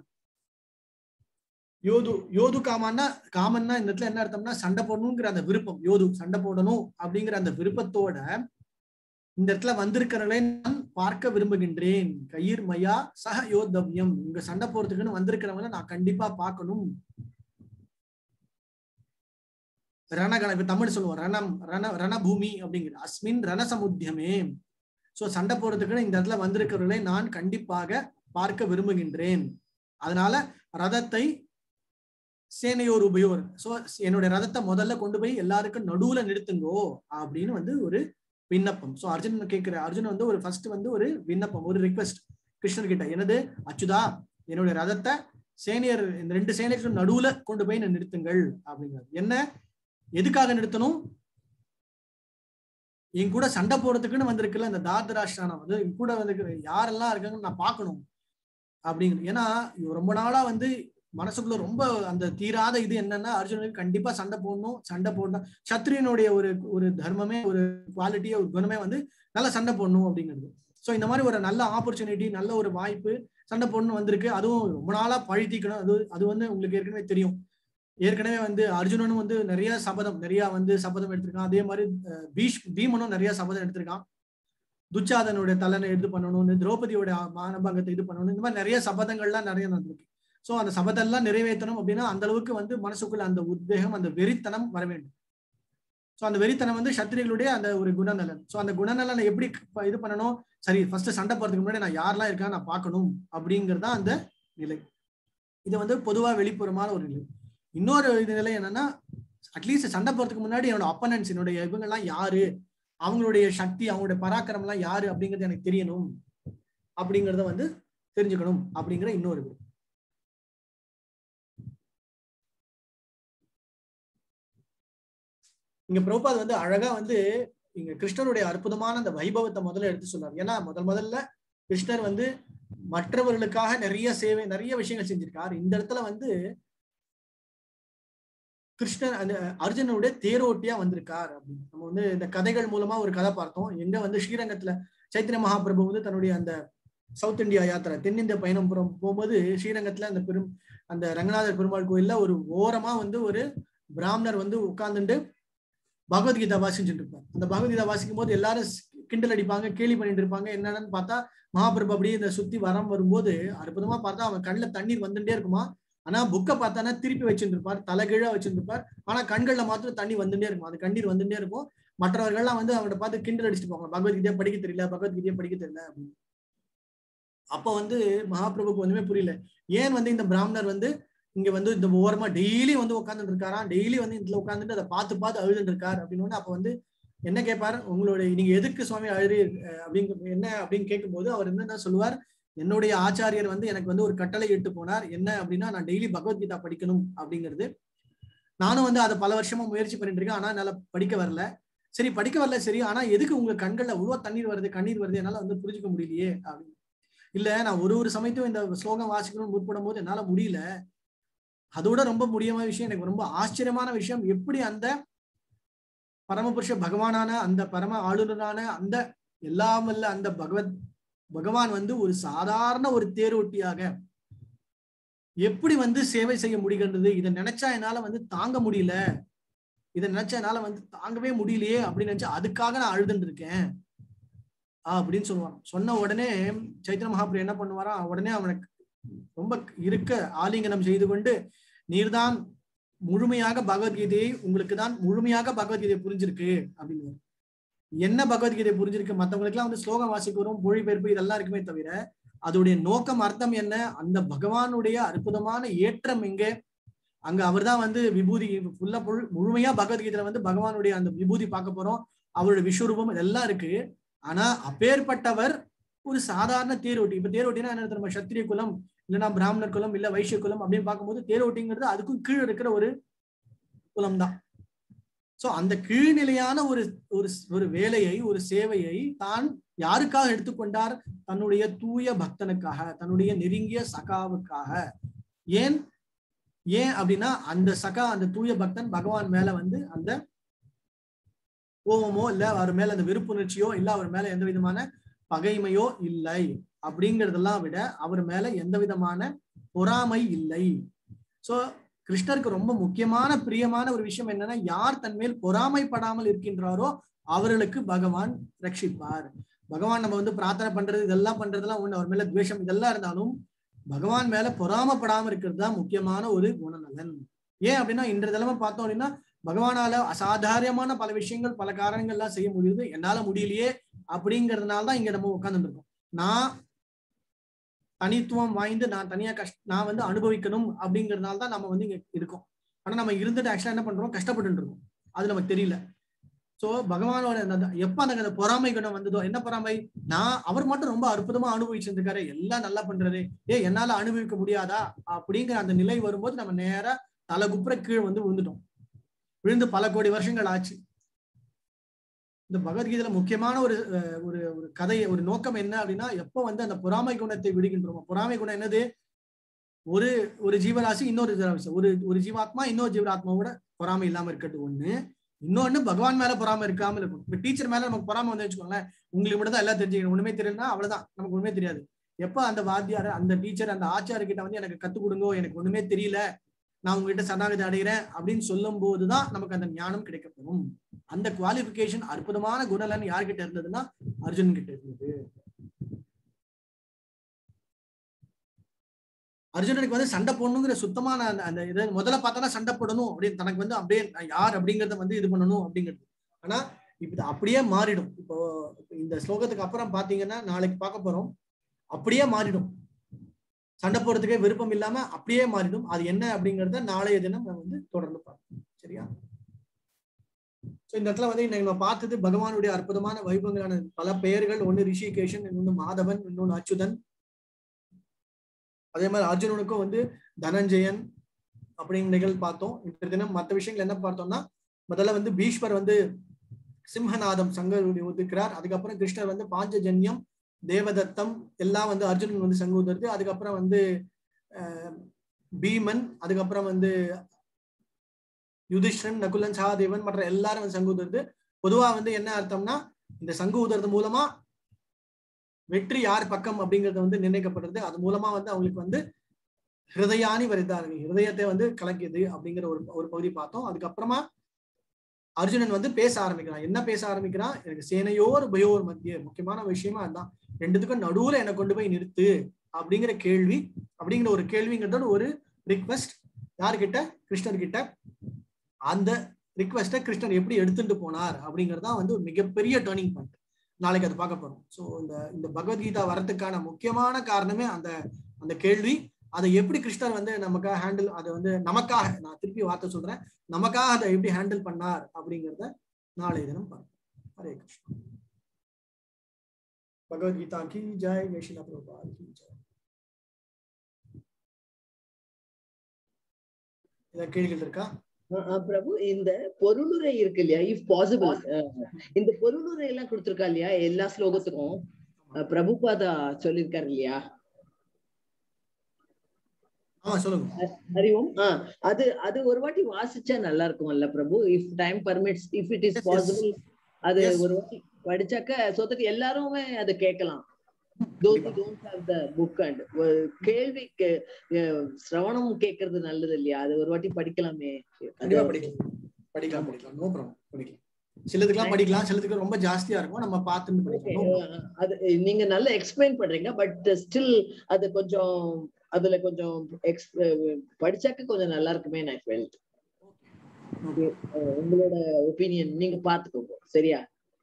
யோது யோது காமான்னா காமன்னா இந்த இடத்துல என்ன அர்த்தம்னா சண்டை போடணுங்கிற அந்த விருப்பம் யோது சண்டை போடணும் அப்படிங்கிற அந்த விருப்பத்தோட இந்த இடத்துல வந்திருக்கிறவர்களை நான் பார்க்க விரும்புகின்றேன் கயிர் மயா சக யோத்தவ்யம் இங்க சண்டை போறதுக்குன்னு வந்திருக்கிறவங்களை நான் கண்டிப்பா பார்க்கணும் ரணகண இப்ப தமிழ் சொல்லுவோம் ரணம் ரண ரணபூமி அப்படிங்கிற அஸ்மின் ரணசமுத்தியமே சோ சண்டை போறதுக்குன்னு இந்த இடத்துல வந்திருக்கிறவர்களை நான் கண்டிப்பாக பார்க்க விரும்புகின்றேன் அதனால ரதத்தை சேனையோர் உபயோர் சோ என்னுடைய ரதத்தை முதல்ல கொண்டு போய் எல்லாருக்கும் நடுவுல நிறுத்துங்கோ அப்படின்னு வந்து ஒரு விண்ணப்பம் சோ அர்ஜுனன் கேட்கிற அர்ஜுனன் வந்து ஒரு ஃபர்ஸ்ட் வந்து ஒரு விண்ணப்பம் ஒரு ரிக்வெஸ்ட் கிருஷ்ணர் கிட்ட என்னது அச்சுதா என்னுடைய ரதத்தை சேனியர் இந்த ரெண்டு சேனைக்கும் நடுவுல கொண்டு போய் என்னை நிறுத்துங்கள் அப்படிங்கிறது என்ன எதுக்காக நிறுத்தணும் என் கூட சண்டை போடுறதுக்குன்னு வந்திருக்குல்ல இந்த தார்தராஷ்டிரானம் வந்து என் கூட வந்து யாரெல்லாம் இருக்காங்கன்னு நான் பார்க்கணும் அப்படிங்கிறது ஏன்னா இவன் ரொம்ப நாளா வந்து மனசுக்குள்ள ரொம்ப அந்த தீராத இது என்னன்னா அர்ஜுனனுக்கு கண்டிப்பா சண்டை போடணும் சண்டை போடணும் சத்ரியனுடைய ஒரு ஒரு தர்மமே ஒரு குவாலிட்டியே ஒரு குணமே வந்து நல்லா சண்டை போடணும் அப்படிங்கிறது சோ இந்த மாதிரி ஒரு நல்ல ஆப்பர்ச்சுனிட்டி நல்ல ஒரு வாய்ப்பு சண்டை போடணும் வந்திருக்கு அதுவும் ரொம்ப நாளா பழி தீக்கணும் அது அது வந்து உங்களுக்கு ஏற்கனவே தெரியும் ஏற்கனவே வந்து அர்ஜுனனும் வந்து நிறைய சபதம் நிறைய வந்து சபதம் எடுத்திருக்கான் அதே மாதிரி அஹ், பீஷ் பீமனும் நிறைய சபதம் எடுத்திருக்கான் துச்சாதனுடைய தலனை இது பண்ணணும் திரௌபதியோட மானபங்கத்தை இது பண்ணணும் இந்த மாதிரி நிறைய சபதங்கள்லாம் நிறைய நடந்திருக்கு சோ அந்த சபதெல்லாம் நிறைவேற்றணும் அப்படின்னா அந்த அளவுக்கு வந்து மனசுக்குள்ள அந்த உத்வேகம் அந்த வெறித்தனம் வர வேண்டும் சோ அந்த வெறித்தனம் வந்து சத்திரிகளுடைய அந்த ஒரு குணநலன் சோ அந்த குணநலனை எப்படி க- இது பண்ணணும் சரி ஃபர்ஸ்ட் சண்டை போறதுக்கு முன்னாடி நான் யாரெல்லாம் இருக்கான்னு நான் பார்க்கணும் அப்படிங்கிறது தான் அந்த நிலை இது வந்து பொதுவா வெளிப்புறமான ஒரு நிலை இன்னொரு இது நிலை என்னன்னா அட்லீஸ்ட் சண்டை போறதுக்கு முன்னாடி என்னோட அப்பனன்ஸ் என்னுடைய இவங்கெல்லாம் யாரு அவங்களுடைய சக்தி அவங்களுடைய பராக்கிரமம் எல்லாம் யாரு அப்படிங்கிறது எனக்கு தெரியணும் அப்படிங்கறத வந்து தெரிஞ்சுக்கணும் அப்படிங்கிற இன்னொரு இது இங்க பிரபுபாத் வந்து அழகா வந்து இங்க கிருஷ்ணருடைய அற்புதமான அந்த வைபவத்தை முதல்ல எடுத்து சொன்னார் ஏன்னா முதல் முதல்ல கிருஷ்ணர் வந்து மற்றவர்களுக்காக நிறைய சேவை நிறைய விஷயங்கள் செஞ்சிருக்கார் இந்த இடத்துல வந்து கிருஷ்ணர் அந்த அர்ஜுனனுடைய தேரோட்டியா வந்திருக்கார் அப்படின்னு நம்ம வந்து இந்த கதைகள் மூலமா ஒரு கதை பார்த்தோம் எங்க வந்து ஸ்ரீரங்கத்துல சைத்தன்ய மகாபிரபு வந்து தன்னுடைய அந்த சவுத் இந்தியா யாத்திரை தென்னிந்திய பயணம் புறம் போகும்போது ஸ்ரீரங்கத்துல அந்த பெரும் அந்த ரங்கநாதர் பெருமாள் கோயில்ல ஒரு ஓரமா வந்து ஒரு பிராமணர் வந்து உட்கார்ந்துட்டு பகவத்கீதா வாசிச்சுட்டு இருப்பார் அந்த பகவத்கீதா வாசிக்கும் போது எல்லாரும் ஸ்- கிண்டல் அடிப்பாங்க கேலி பண்ணிட்டு இருப்பாங்க என்னன்னு பார்த்தா மகாபிரபு அப்படியே இந்த சுத்தி வரம் வரும்போது அற்புதமா பார்த்தா அவன் கண்ணுல தண்ணீர் வந்துட்டே இருக்குமா ஆனா புக்கை பார்த்தானா திருப்பி வச்சுட்டு இருப்பார் தலைகீழா வச்சுட்டு இருப்பார் ஆனா கண்கள்ல மாத்திரம் தண்ணி வந்துட்டே இருக்கும் அது கண்ணீர் வந்துட்டே இருக்கும் மற்றவர்கள்லாம் வந்து அவனை பார்த்து கிண்டல் அடிச்சுட்டு போவாங்க பகவத்கீதையா படிக்க தெரியல பகவத்கீதையா படிக்க தெரியல அப்படின்னு அப்ப வந்து மகாபிரபுக்கு ஒண்ணுமே புரியல ஏன் வந்து இந்த பிராமணர் வந்து இங்க வந்து இந்த ஓரமா டெய்லி வந்து உட்காந்துட்டு இருக்காராம் டெய்லி வந்து இதுல உட்காந்துட்டு அதை பார்த்து பார்த்து அழுதுட்டு இருக்காரு அப்படின்னு உடனே அப்ப வந்து என்ன கேட்பாரு உங்களுடைய நீங்க எதுக்கு சுவாமி அழுறி அப்படிங்க என்ன அப்படின்னு கேட்கும்போது அவர் என்னன்னா சொல்லுவார் என்னுடைய ஆச்சாரியர் வந்து எனக்கு வந்து ஒரு கட்டளை இட்டு போனார் என்ன அப்படின்னா நான் டெய்லி பகவத்கீதா படிக்கணும் அப்படிங்கிறது நானும் வந்து அதை பல வருஷமா முயற்சி பண்ணிட்டு இருக்கேன் ஆனா என்னால படிக்க வரல சரி படிக்க வரல சரி ஆனா எதுக்கு உங்க கண்கள்ல இவ்வளவு தண்ணீர் வருது கண்ணீர் வருது என்னால வந்து புரிஞ்சுக்க முடியலையே அப்படின்னு இல்ல நான் ஒரு ஒரு சமயத்தையும் இந்த ஸ்லோகம் வாசிக்கணும்னு முற்படும் போது என்னால முடியல அதோட ரொம்ப முடியமான விஷயம் எனக்கு ரொம்ப ஆச்சரியமான விஷயம் எப்படி அந்த பரமபுருஷ பகவானான அந்த பரம ஆளுநரான அந்த எல்லாம் வல்ல அந்த பகவத் பகவான் வந்து ஒரு சாதாரண ஒரு தேரோட்டியாக எப்படி வந்து சேவை செய்ய முடிகின்றது இதை நினைச்சா என்னால வந்து தாங்க முடியல இதை நினைச்சா என்னால வந்து தாங்கவே முடியலையே அப்படின்னு நினைச்சா அதுக்காக நான் அழுதுன்னு இருக்கேன் ஆஹ் அப்படின்னு சொல்லுவான் சொன்ன உடனே சைத்தன்ய மகாபுரி என்ன பண்ணுவாராம் உடனே அவனுக்கு ரொம்ப இருக்க ஆலிங்கனம் செய்து கொண்டு நீர்தான் முழுமையாக பகவத்கீதையை உங்களுக்கு தான் முழுமையாக பகவத்கீதை புரிஞ்சிருக்கு அப்படின்னு என்ன பகவத்கீதை புரிஞ்சிருக்கு மத்தவங்களுக்கு எல்லாம் வந்து ஸ்லோகம் வாசிக்க வரும் மொழிபெயர்ப்பு இதெல்லாம் இருக்குமே தவிர அதோடைய நோக்கம் அர்த்தம் என்ன அந்த பகவானுடைய அற்புதமான ஏற்றம் எங்க அங்க அவர்தான் வந்து விபூதி ஃபுல்லா முழுமையா பகவத்கீதையில வந்து பகவானுடைய அந்த விபூதி பார்க்க போறோம் அவருடைய விஸ்வரூபம் இதெல்லாம் இருக்கு ஆனா அப்பேற்பட்டவர் ஒரு சாதாரண தேரோட்டி இப்ப தேரோட்டினா என்ன நம்ம சத்திரிய குலம் இல்லைன்னா பிராமணர் குலம் இல்ல வைசிய குலம் அப்படின்னு பார்க்கும்போது தேரோட்டிங்கிறது அதுக்கும் கீழே இருக்கிற ஒரு குலம் தான் சோ அந்த கீழ்நிலையான ஒரு ஒரு ஒரு வேலையை ஒரு சேவையை தான் யாருக்காக எடுத்துக்கொண்டார் தன்னுடைய தூய பக்தனுக்காக தன்னுடைய நெருங்கிய சகாவுக்காக ஏன் ஏன் அப்படின்னா அந்த சகா அந்த தூய பக்தன் பகவான் மேல வந்து அந்த கோபமோ இல்ல அவர் மேல அந்த வெறுப்புணர்ச்சியோ இல்ல அவர் மேல எந்த விதமான பகைமையோ இல்லை அப்படிங்கறதெல்லாம் விட அவர் மேல எந்த விதமான பொறாமை இல்லை சோ கிருஷ்ணருக்கு ரொம்ப முக்கியமான பிரியமான ஒரு விஷயம் என்னன்னா யார் தன் மேல் பொறாமைப்படாமல் இருக்கின்றாரோ அவர்களுக்கு பகவான் ரட்சிப்பார் பகவான் நம்ம வந்து பிரார்த்தனை பண்றது இதெல்லாம் பண்றதெல்லாம் ஒண்ணு அவர் மேல துவேஷம் இதெல்லாம் இருந்தாலும் பகவான் மேல பொறாமப்படாம இருக்கிறது தான் முக்கியமான ஒரு குணநலன் ஏன் அப்படின்னா இன்றைய தலைமை பார்த்தோம் அப்படின்னா பகவானால அசாதாரியமான பல விஷயங்கள் பல காரணங்கள்லாம் செய்ய முடியுது என்னால முடியலையே அப்படிங்கறதுனால தான் இங்க நம்ம உட்கார்ந்துட்டு இருக்கோம் நான் தனித்துவம் வாய்ந்து நான் தனியா கஷ்ட நான் வந்து அனுபவிக்கணும் அப்படிங்கறதுனால தான் நம்ம வந்து இங்க இருக்கோம் ஆனா நம்ம இருந்துட்டு ஆக்சுவலா என்ன பண்றோம் கஷ்டப்பட்டு இருக்கோம் அது நமக்கு தெரியல சோ பகவானோட அந்த எப்ப அந்த அந்த பொறாமை குணம் வந்ததோ என்ன பொறாமை நான் அவர் மட்டும் ரொம்ப அற்புதமா அனுபவிச்சிருக்காரு எல்லாம் நல்லா பண்றாரு ஏ என்னால அனுபவிக்க முடியாதா அப்படிங்கிற அந்த நிலை வரும்போது நம்ம நேரா தலை குப்புற கீழே வந்து விழுந்துட்டோம் விழுந்து பல கோடி வருஷங்கள் ஆச்சு இந்த பகவத்கீதையில முக்கியமான ஒரு அஹ், ஒரு ஒரு கதை ஒரு நோக்கம் என்ன அப்படின்னா எப்போ வந்து அந்த பொறாமை குணத்தை விடுகின்றோமோ பொறாமை குணம் என்னது ஒரு ஒரு ஜீவராசி இன்னொரு ஜீவராசி ஒரு ஒரு ஜீவாத்மா இன்னொரு ஜீவாத்மாவோட பொறாமை இல்லாம இருக்கிறது ஒண்ணு இன்னொன்னு பகவான் மேல பொறாமை இருக்காம இருக்கும் இப்ப டீச்சர் மேல நமக்கு பொறாமை வந்து வச்சுக்கோங்களேன் உங்களுக்கு மட்டும் தான் எல்லாம் தெரிஞ்சுக்கணும் ஒண்ணுமே தெரியலன்னா அவ்வளவுதான் நமக்கு ஒண்ணுமே தெரியாது எப்ப அந்த வாத்தியார் அந்த டீச்சர் அந்த ஆச்சார கிட்ட வந்து எனக்கு கத்துக் கொடுங்க எனக்கு ஒண்ணுமே தெரியல நான் உங்ககிட்ட சரணாகதி அடைகிறேன் அப்படின்னு சொல்லும் போதுதான் நமக்கு அந்த ஞானம் கிடைக்கப்படும் அந்த குவாலிபிகேஷன் அற்புதமான குணலன் யார்கிட்ட இருந்ததுன்னா அர்ஜுன் கிட்ட இருந்தது அர்ஜுனனுக்கு வந்து சண்டை போடணுங்கிற சுத்தமான அந்த அந்த இதை முதல்ல பார்த்தோன்னா சண்டை போடணும் அப்படின்னு தனக்கு வந்து அப்படியே நான் யார் அப்படிங்கறத வந்து இது பண்ணணும் அப்படிங்கிறது ஆனா இப்ப இது அப்படியே மாறிடும் இப்போ இப்போ இந்த ஸ்லோகத்துக்கு அப்புறம் பாத்தீங்கன்னா நாளைக்கு பார்க்க போறோம் அப்படியே மாறிடும் சண்டை போடுறதுக்கே விருப்பம் இல்லாம அப்படியே மாறிடும் அது என்ன அப்படிங்கறத நாளைய தினம் நம்ம வந்து தொடர்ந்து பார்ப்போம் சரியா சோ இந்த இடத்துல வந்து இன்னைக்கு நம்ம பார்த்தது பகவானுடைய அற்புதமான வைபவங்களான பல பெயர்கள் ஒன்னு ரிஷிகேஷன் இன்னொன்னு மாதவன் இன்னொன்னு அச்சுதன் அதே மாதிரி அர்ஜுனனுக்கும் வந்து தனஞ்சயன் அப்படிங்கிற நிகழ்வு பார்த்தோம் இந்த தினம் மற்ற விஷயங்கள் என்ன பார்த்தோம்னா முதல்ல வந்து பீஷ்மர் வந்து சிம்ஹநாதம் சங்க ஒதுக்கிறார் அதுக்கப்புறம் கிருஷ்ணர் வந்து பாஞ்சஜன்யம் தேவதத்தம் எல்லாம் வந்து அர்ஜுனன் வந்து சங்கு உதறது அதுக்கப்புறம் வந்து அஹ், பீமன் அதுக்கப்புறம் வந்து யுதிஷ்டன் நகுலன் சகாதேவன் மற்ற எல்லாரும் வந்து சங்கு உதறது பொதுவா வந்து என்ன அர்த்தம்னா இந்த சங்கு உதறது மூலமா வெற்றி யார் பக்கம் அப்படிங்கறது வந்து நிர்ணயிக்கப்படுறது அது மூலமா வந்து அவங்களுக்கு வந்து ஹிருதயானி வருதாரணி ஹிருதயத்தை வந்து கலக்கியது அப்படிங்கிற ஒரு ஒரு பகுதி பார்த்தோம் அதுக்கப்புறமா அர்ஜுனன் வந்து பேச ஆரம்பிக்கிறான் என்ன பேச ஆரம்பிக்கிறான் எனக்கு சேனையோர் பயோர் மத்திய முக்கியமான விஷயமா அதுதான் ரெண்டுத்துக்கும் நடுவுல என்னை கொண்டு போய் நிறுத்து அப்படிங்கிற கேள்வி அப்படிங்கிற ஒரு கேள்விங்கிறதோட ஒரு ரிக்வெஸ்ட் யார்கிட்ட கிருஷ்ணர் கிட்ட அந்த ரிக்வெஸ்ட்டை கிருஷ்ணர் எப்படி எடுத்துட்டு போனார் அப்படிங்கிறது தான் வந்து ஒரு மிகப்பெரிய டேர்னிங் பாயிண்ட் நாளைக்கு அது பார்க்க போறோம் ஸோ இந்த இந்த பகவத்கீதா வரதுக்கான முக்கியமான காரணமே அந்த அந்த கேள்வி அதை எப்படி கிருஷ்ணர் வந்து நமக்காக ஹேண்டில் அதை வந்து நமக்காக நான் திருப்பி வார்த்தை சொல்றேன் நமக்காக அதை எப்படி ஹேண்டில் பண்ணார் அப்படிங்கிறத நாளைய தினம் பார்ப்போம் ஹரே கிருஷ்ணா பகவத்கீதா கி ஜெய் ஜெய்ஷிலா பிரபுபாத் கி ஜெய் ஏதாவது கேள்விகள் இருக்கா அஹ் அஹ் பிரபு இந்த பொருளுரை இருக்கு இல்லையா இஃப் பாசிபிள் இந்த பொருளுரை எல்லாம் கொடுத்திருக்கா இல்லையா எல்லா ஸ்லோகத்துக்கும் அஹ் பிரபுபாதா சொல்லியிருக்காரு இல்லையா ஆமா சொல்லுங்க அறிவோம் ஆஹ் அது அது ஒரு வாட்டி வாசிச்சா நல்லா இருக்கும்ல Prabhu if time permits if it is Yes, yes. Possible அது Yes. ஒரு வாட்டி படிச்சாக்க so that எல்லாருமே அதை கேட்கலாம் those who don't have the book and ஒரு கேள்வி கே- அஹ் சிரவணம் கேட்கறது நல்லது இல்லையா அது ஒரு வாட்டி படிக்கலாமே கண்டிப்பா படிக்கலாம் படிக்கலாம் படிக்கலாம் நோ ப்ராப்ளம் படிக்கலாம் சிலதுக்கெல்லாம் படிக்கலாம் சிலதுக்கு ரொம்ப ஜாஸ்தியா இருக்கும் நம்ம பார்த்துட்டு Okay, படிக்கலாம் no problem. அஹ் அது நீங்க நல்லா எக்ஸ்பிளைன் பண்றீங்க பட் ஸ்டில் அது கொஞ்சம் அதுல கொஞ்சம் ex- அஹ் படிச்சாக்க கொஞ்சம் நல்லா இருக்குமே நான் ஃபெல்ட் No problem. உங்களோட ஒப்பீனியன் நீங்க பாத்துக்கோங்க சரியா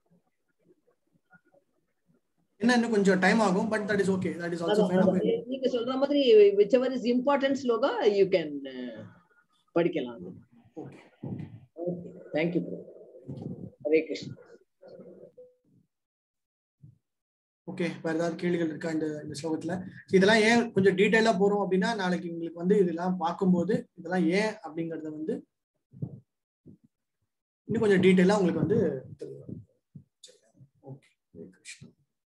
என்ன இன்னும் கொஞ்சம் டைம் ஆகும் but that is okay that is also அதான், ஃபைன் அதான். நீங்க சொல்ற மாதிரி whichever is important shloka you can படிக்கலாம் okay thank you Hare Krishna okay வேற ஏதாவது கேள்விகள் இருக்கா இந்த இந்த ஸ்லோகத்துல இதெல்லாம் ஏன் கொஞ்சம் டீட்டெயிலா போறோம் அப்படின்னா நாளைக்கு உங்களுக்கு வந்து இதெல்லாம் பார்க்கும்போது இதெல்லாம் ஏன் அப்படிங்கறத வந்து இன்னும் கொஞ்சம் டீட்டெயிலா உங்களுக்கு வந்து தெரிய வரும். சரியா? ஓகே ஹரே கிருஷ்ணா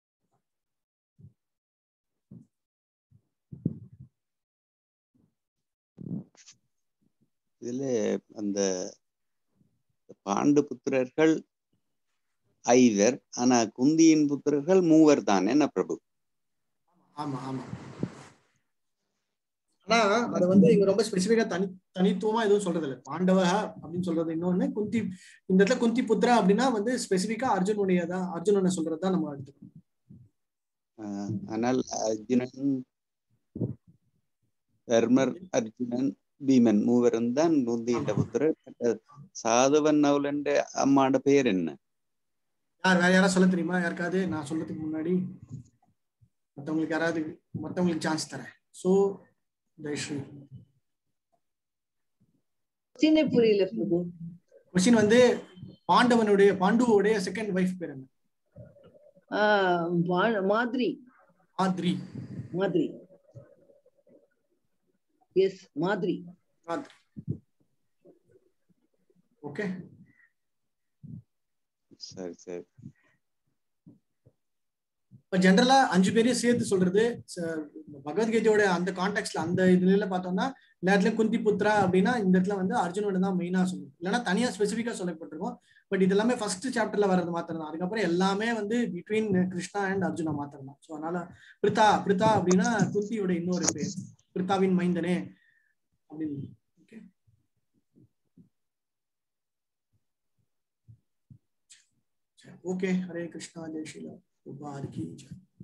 இதுல அந்த பாண்டு புத்திரர்கள் ஐவர் ஆனா குந்தியின் புத்திரர்கள் மூவர் தான் என்ன பிரபு ஆமா ஆமா ஆனா அது வந்து இங்க ரொம்ப ஸ்பெசிபிக்கா தனி தனித்துவமா எதுவும் சொல்றது இல்ல பாண்டவ அப்படின்னு சொல்றது இன்னொன்னு குந்தி இந்த இடத்துல குந்தி புத்திரா அப்படின்னா வந்து ஸ்பெசிபிக்கா அர்ஜுனுடையதான் அர்ஜுனனை சொல்றதுதான் நம்ம எடுத்துக்கணும் ஆஹ் ஆனால் அர்ஜுனன் தர்மர் அர்ஜுனன் ഭീമൻ മൂവരും താൻ കുന്തിയുടെ പുത്രൻ സാധുവൻ നൗലന്റെ അമ്മയുടെ പേരെന്നെ யார் வேற யாராவது சொல்ல தெரியுமா யாருக்காவது நான் சொல்றதுக்கு முன்னாடி மத்தவங்களுக்கு யாராவது மத்தவங்களுக்கு சான்ஸ் தரேன் சோ ஜெயஸ்ரீ சின்ன புரியல பிரபு கொஸ்டின் வந்து பாண்டவனுடைய பாண்டுவோடைய செகண்ட் ஒய்ஃப் பேர் என்ன ஆஹ் வா- மாதிரி ஆத்ரி மாதிரி எஸ் மாதிரி ஆத்ரி ஓகே சரி சரி இப்ப ஜென்ரலா அஞ்சு பேரையும் சேர்த்து சொல்றது ச- பகவத்கீதையோட அந்த கான்டெக்ட்ல அந்த இதுல பார்த்தோம்னா எல்லா இடத்துலயும் குந்தி புத்ரா அப்படின்னா இந்த இடத்துல வந்து அர்ஜுனோட தான் மெயினா சொல்லுது இல்லைன்னா தனியா ஸ்பெசிஃபிக்கா சொல்லப்பட்டிருக்கும் பட் இது எல்லாமே ஃபர்ஸ்ட் சாப்டர்ல வர்றது மாத்திரம் தான் அதுக்கப்புறம் எல்லாமே வந்து பிட்வீன் கிருஷ்ணா அண்ட் அர்ஜுனா மாத்திரம் தான் ஸோ அதனால பிரித்தா பிரித்தா அப்படின்னா குந்தியோட இன்னொரு பேர் பிரித்தாவின் மைந்தனே அப்படின்னு ஓகே ஓகே ஹரே கிருஷ்ணா ஜெய் ஸ்ரீலா உபார் கி ஜெய்